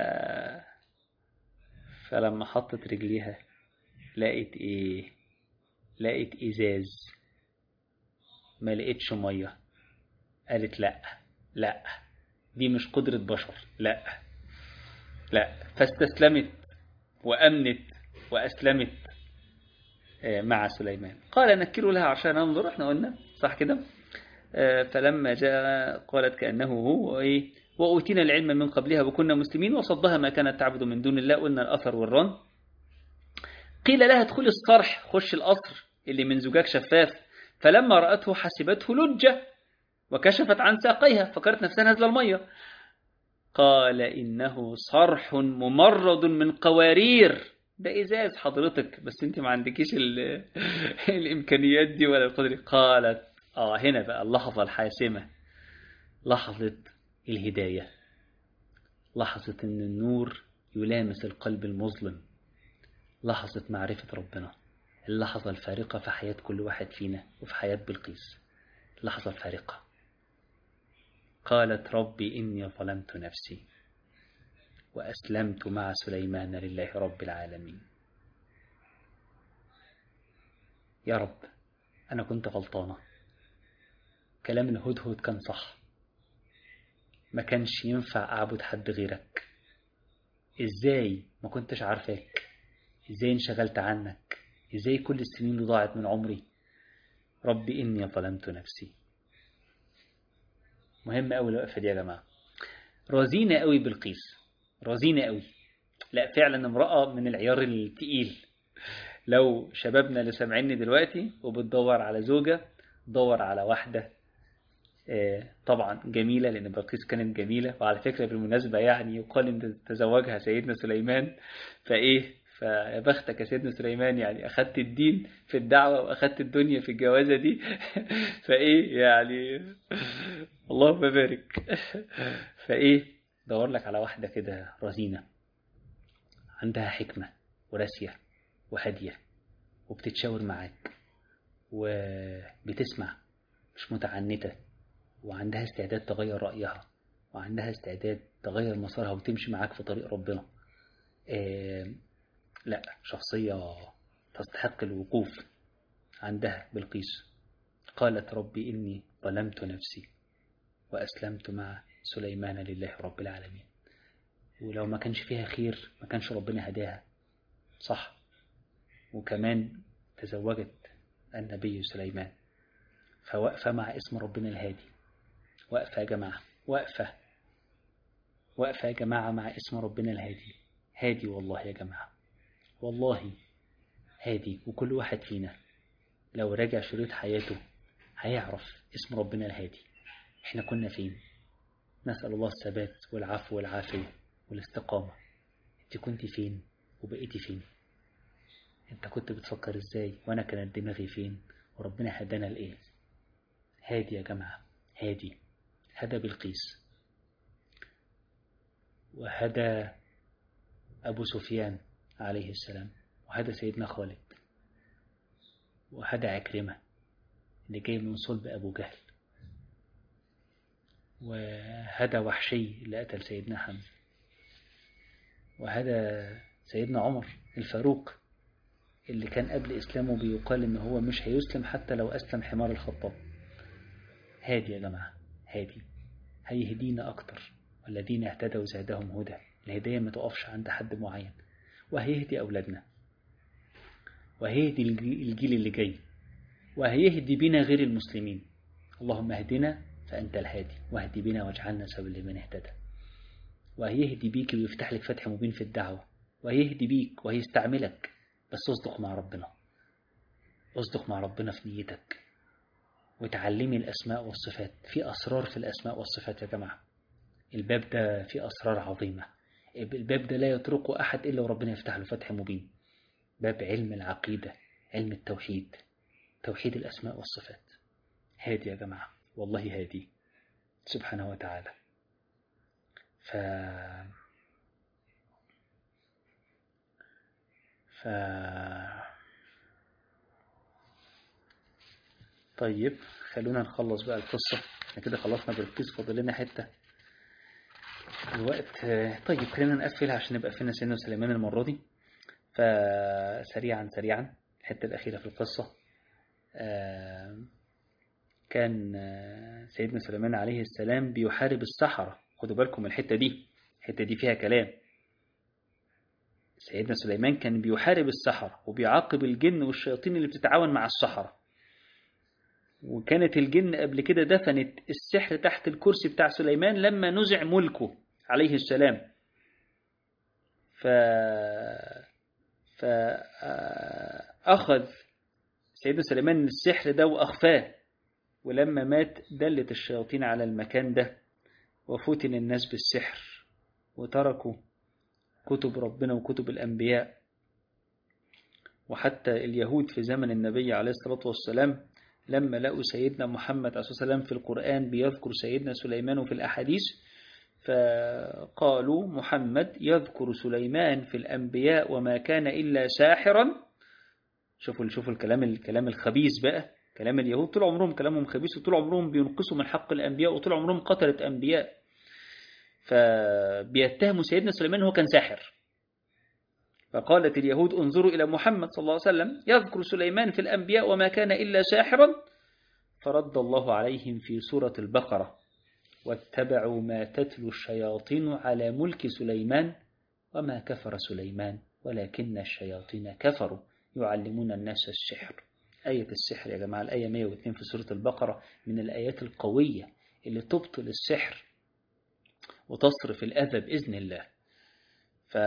فلما حطت رجليها لقيت ايه لقيت ازاز ما لقيتش ميه قالت لا لا دي مش قدرة بشر لا لا فاستسلمت وأمنت وأسلمت مع سليمان قال نكروا لها عشان ننظر احنا قلنا صح كده فلما جاء قالت كأنه هو ايه وأوتينا العلم من قبلها وكنا مسلمين وصدها ما كانت تعبد من دون الله قلنا الأثر والرن قيل لها ادخلي الصرح خش القصر اللي من زجاج شفاف فلما رأته حسبته لجة وكشفت عن ساقيها فكرت نفسها نازله المية قال إنه صرح ممرض من قوارير ده إزاز حضرتك بس انت ما عندكيش الإمكانيات دي ولا القدرة قالت آه هنا بقى اللحظة الحاسمة لحظة الهداية لحظة أن النور يلامس القلب المظلم لحظة معرفة ربنا اللحظة الفارقة في حياة كل واحد فينا وفي حياة بلقيس اللحظة الفارقة قالت ربي إني ظلمت نفسي وأسلمت مع سليمان لله رب العالمين يا رب أنا كنت غلطانة كلام الهدهد كان صح ما كانش ينفع أعبد حد غيرك إزاي ما كنتش عارفاك إزاي انشغلت عنك إزاي كل السنين اللي ضاعت من عمري ربي إني ظلمت نفسي مهم أوي الوقفة دي يا جماعة رزينة أوي بالقيس رزينة أوي لا فعلا امرأة من العيار التقيل لو شبابنا اللي سامعيني دلوقتي وبتدور على زوجة دور على واحدة طبعا جميلة لأن بلقيس كانت جميلة وعلى فكرة بالمناسبة يعني يقال إن تزوجها سيدنا سليمان فإيه فيا بختك يا سيدنا سليمان يعني أخدت الدين في الدعوة وأخدت الدنيا في الجوازة دي فإيه يعني اللهم بارك فإيه دور لك على واحدة كده رزينة عندها حكمة وراسية وهادية وبتتشاور معاك وبتسمع مش متعنتة وعندها استعداد تغير رأيها وعندها استعداد تغير مسارها وتمشي معاك في طريق ربنا آه لا شخصية تستحق الوقوف عندها بالقيس قالت ربي إني ظلمت نفسي وأسلمت مع سليمان لله رب العالمين ولو ما كانش فيها خير ما كانش ربنا هداها صح وكمان تزوجت النبي سليمان فوقفة مع اسم ربنا الهادي وقفة يا جماعة وقفة وقفة يا جماعة مع اسم ربنا الهادي هادي والله يا جماعة والله هادي وكل واحد فينا لو راجع شريط حياته هيعرف اسم ربنا الهادي احنا كنا فين نسأل الله الثبات والعفو والعافية والاستقامة انت كنت فين وبقيتي فين انت كنت بتفكر ازاي وانا كانت دماغي فين وربنا هدانا لايه هادي يا جماعة هادي هدى بلقيس وهدى أبو سفيان عليه السلام وهدى سيدنا خالد وهدى عكرمة اللي جاي من صلب أبو جهل وهدى وحشي اللي قتل سيدنا حمزة وهدى سيدنا عمر الفاروق اللي كان قبل إسلامه بيقال إن هو مش هيسلم حتى لو أسلم حمار الخطاب هادي يا جماعة هادي هيهدينا أكتر والذين اهتدوا زادهم هدى الهداية ما تقفش عند حد معين وهيهدي أولادنا وهيهدي الجيل اللي جاي وهيهدي بنا غير المسلمين اللهم اهدنا فأنت الهادي واهدي بنا واجعلنا سبيل لمن اهتدى وهيهدي بيك ويفتح لك فتح مبين في الدعوة وهيهدي بيك وهيستعملك بس اصدق مع ربنا اصدق مع ربنا في نيتك وتعلمي الأسماء والصفات في أسرار في الأسماء والصفات يا جماعة الباب ده فيه أسرار عظيمة الباب ده لا يطرقه أحد إلا وربنا يفتح له فتح مبين باب علم العقيدة علم التوحيد توحيد الأسماء والصفات هادي يا جماعة والله هادي سبحانه وتعالى ف ف طيب خلونا نخلص بقى القصة احنا كده خلصنا بالقيس فاضل لنا حتة الوقت طيب خلينا نقفلها عشان نبقى فينا سيدنا سليمان المرة دي فسريعا سريعا الحتة الأخيرة في القصة كان سيدنا سليمان عليه السلام بيحارب السحرة خدوا بالكم الحتة دي الحتة دي فيها كلام سيدنا سليمان كان بيحارب السحرة وبيعاقب الجن والشياطين اللي بتتعاون مع السحرة وكانت الجن قبل كده دفنت السحر تحت الكرسي بتاع سليمان لما نزع ملكه عليه السلام ف فأخذ سيدنا سليمان السحر ده وأخفاه ولما مات دلت الشياطين على المكان ده وفتن الناس بالسحر وتركوا كتب ربنا وكتب الأنبياء وحتى اليهود في زمن النبي عليه الصلاة والسلام لما لقوا سيدنا محمد عليه الصلاة والسلام في القرآن بيذكر سيدنا سليمان في الأحاديث فقالوا محمد يذكر سليمان في الأنبياء وما كان إلا ساحرا شوفوا شوفوا الكلام الكلام الخبيث بقى كلام اليهود طول عمرهم كلامهم خبيث وطول عمرهم بينقصوا من حق الأنبياء وطول عمرهم قتلة أنبياء فبيتهموا سيدنا سليمان هو كان ساحر فقالت اليهود انظروا إلى محمد صلى الله عليه وسلم يذكر سليمان في الأنبياء وما كان إلا ساحرا فرد الله عليهم في سورة البقرة واتبعوا ما تتلو الشياطين على ملك سليمان وما كفر سليمان ولكن الشياطين كفروا يعلمون الناس السحر آية السحر يا جماعة الآية 102 في سورة البقرة من الآيات القوية اللي تبطل السحر وتصرف الأذى بإذن الله ف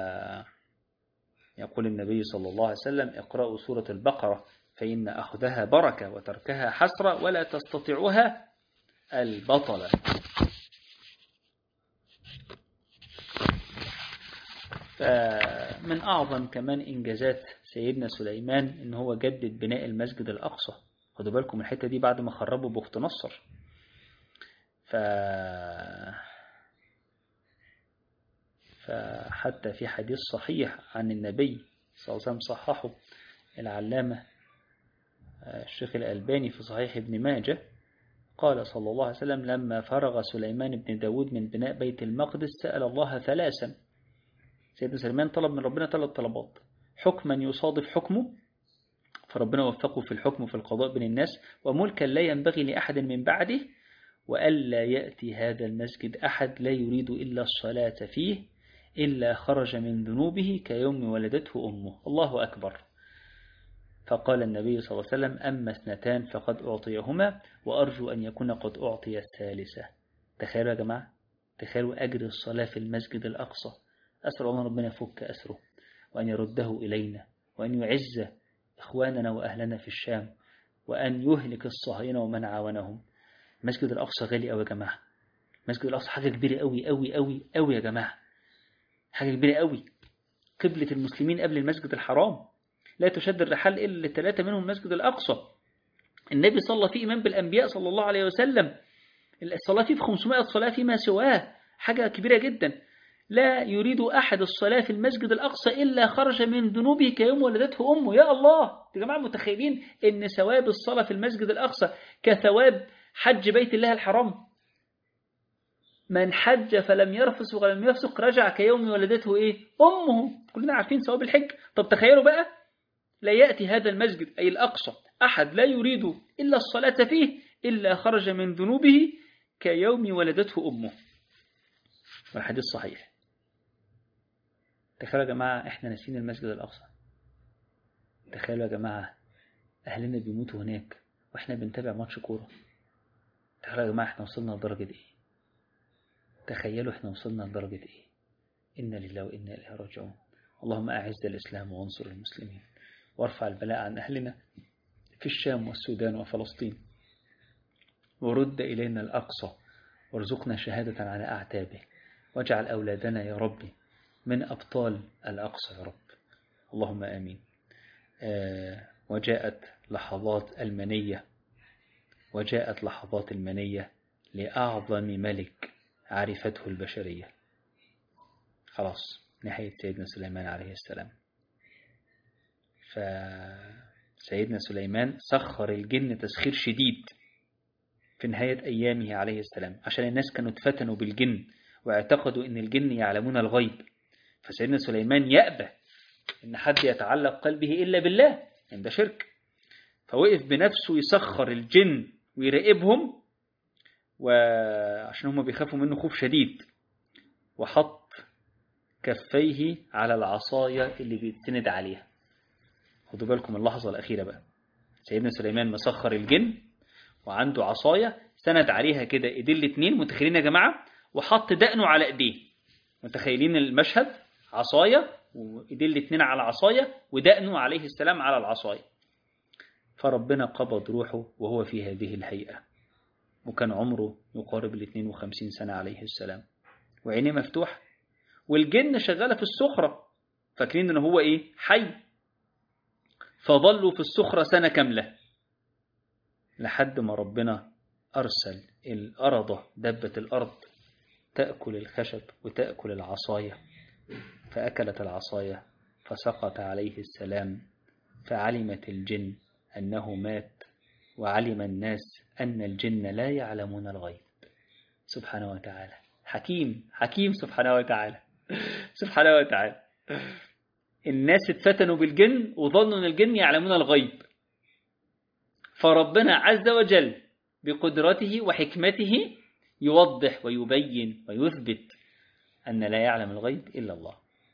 يقول النبي صلى الله عليه وسلم اقرأوا سورة البقرة فإن أخذها بركة وتركها حسرة ولا تستطيعها البطلة فمن أعظم كمان إنجازات سيدنا سليمان إن هو جدد بناء المسجد الأقصى خدوا بالكم الحتة دي بعد ما خربوا بخت نصر ف فحتى في حديث صحيح عن النبي صلى الله عليه وسلم صححه العلامة الشيخ الألباني في صحيح ابن ماجه قال صلى الله عليه وسلم لما فرغ سليمان بن داود من بناء بيت المقدس سأل الله ثلاثا سيدنا سليمان طلب من ربنا ثلاث طلبات حكما يصادف حكمه فربنا وفقه في الحكم في القضاء بين الناس وملكا لا ينبغي لأحد من بعده وألا يأتي هذا المسجد أحد لا يريد إلا الصلاة فيه إلا خرج من ذنوبه كيوم ولدته أمه الله أكبر فقال النبي صلى الله عليه وسلم أما اثنتان فقد أعطيهما وأرجو أن يكون قد أعطي الثالثة تخيلوا يا جماعة تخيلوا أجر الصلاة في المسجد الأقصى أسأل الله ربنا يفك أسره وأن يرده إلينا وأن يعز إخواننا وأهلنا في الشام وأن يهلك الصهاينة ومن عاونهم المسجد الأقصى غالي أوي يا جماعة المسجد الأقصى حاجة كبيرة أوي أوي أوي أوي يا جماعة حاجة كبيرة أوي قبلة المسلمين قبل المسجد الحرام لا تشد الرحال إلا لثلاثة منهم المسجد الأقصى النبي صلى فيه إمام بالأنبياء صلى الله عليه وسلم الصلاة فيه في 500 صلاة فيما سواه حاجة كبيرة جدا لا يريد أحد الصلاة في المسجد الأقصى إلا خرج من ذنوبه كيوم ولدته أمه يا الله يا جماعة متخيلين إن ثواب الصلاة في المسجد الأقصى كثواب حج بيت الله الحرام من حج فلم يرفس ولم يفسق رجع كيوم ولدته إيه أمه كلنا عارفين ثواب الحج طب تخيلوا بقى لا يأتي هذا المسجد أي الأقصى أحد لا يريد إلا الصلاة فيه إلا خرج من ذنوبه كيوم ولدته أمه والحديث صحيح تخيلوا يا جماعة إحنا ناسين المسجد الأقصى تخيلوا يا جماعة أهلنا بيموتوا هناك وإحنا بنتابع ماتش كورة تخيلوا يا جماعة إحنا وصلنا لدرجة إيه تخيلوا إحنا وصلنا لدرجة إيه إنا لله وإنا إليه راجعون اللهم أعز الإسلام وانصر المسلمين وارفع البلاء عن أهلنا في الشام والسودان وفلسطين ورد إلينا الأقصى وارزقنا شهادة على أعتابه واجعل أولادنا يا ربي من أبطال الأقصى يا رب اللهم آمين آه وجاءت لحظات المنية وجاءت لحظات المنية لأعظم ملك عرفته البشرية خلاص نهاية سيدنا سليمان عليه السلام فسيدنا سليمان سخر الجن تسخير شديد في نهاية أيامه عليه السلام عشان الناس كانوا اتفتنوا بالجن واعتقدوا أن الجن يعلمون الغيب فسيدنا سليمان يأبى أن حد يتعلق قلبه إلا بالله يعني ده شرك فوقف بنفسه يسخر الجن ويراقبهم وعشان هم بيخافوا منه خوف شديد وحط كفيه على العصاية اللي بيتسند عليها خدوا بالكم اللحظة الأخيرة بقى سيدنا سليمان مسخر الجن وعنده عصاية سند عليها كده ايديه الاتنين متخيلين يا جماعة وحط دقنه على ايديه متخيلين المشهد عصاية وايديه الاتنين على عصاية ودقنه عليه السلام على العصاية فربنا قبض روحه وهو في هذه الهيئة وكان عمره يقارب ال 52 سنة عليه السلام وعينيه مفتوحة والجن شغالة في السخرة فاكرين ان هو ايه حي فظلوا في السخرة سنة كاملة لحد ما ربنا أرسل الأرضة دبة الأرض تأكل الخشب وتأكل العصاية فأكلت العصاية فسقط عليه السلام فعلمت الجن أنه مات وعلم الناس أن الجن لا يعلمون الغيب سبحانه وتعالى حكيم حكيم سبحانه وتعالى سبحانه وتعالى الناس اتفتنوا بالجن وظنوا أن الجن يعلمون الغيب فربنا عز وجل بقدرته وحكمته يوضح ويبين ويثبت أن لا يعلم الغيب إلا الله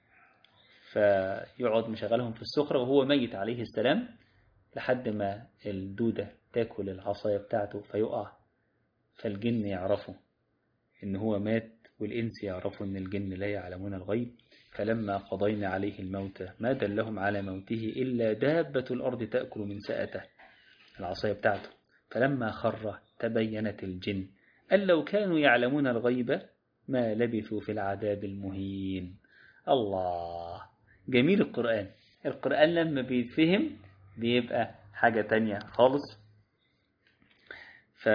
فيقعد مشغلهم في السخرة وهو ميت عليه السلام لحد ما الدودة تاكل العصاية بتاعته فيقع فالجن يعرفوا إن هو مات والإنس يعرفوا أن الجن لا يعلمون الغيب فلما قضينا عليه الموت ما دلهم على موته إلا دابة الأرض تأكل من سأته العصاية بتاعته فلما خر تبينت الجن أن لو كانوا يعلمون الغيب ما لبثوا في العذاب المهين الله جميل القرآن القرآن لما بيتفهم بيبقى حاجة تانية خالص ف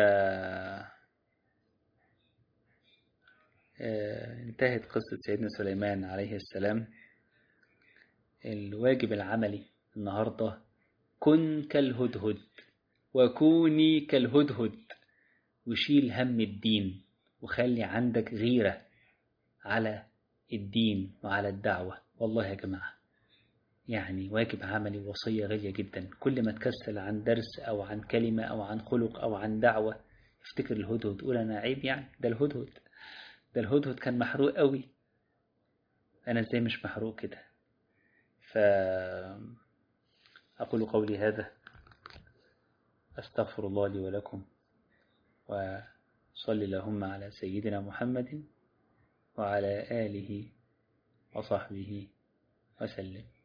انتهت قصة سيدنا سليمان عليه السلام الواجب العملي النهاردة كن كالهدهد وكوني كالهدهد وشيل هم الدين وخلي عندك غيرة على الدين وعلى الدعوة والله يا جماعة يعني واجب عملي وصية غالية جدا كل ما تكسل عن درس أو عن كلمة أو عن خلق أو عن دعوة افتكر الهدهد قول أنا عيب يعني ده الهدهد ده الهدهد كان محروق قوي أنا ازاي مش محروق كده فأقول قولي هذا أستغفر الله لي ولكم وصل اللهم على سيدنا محمد وعلى آله وصحبه وسلم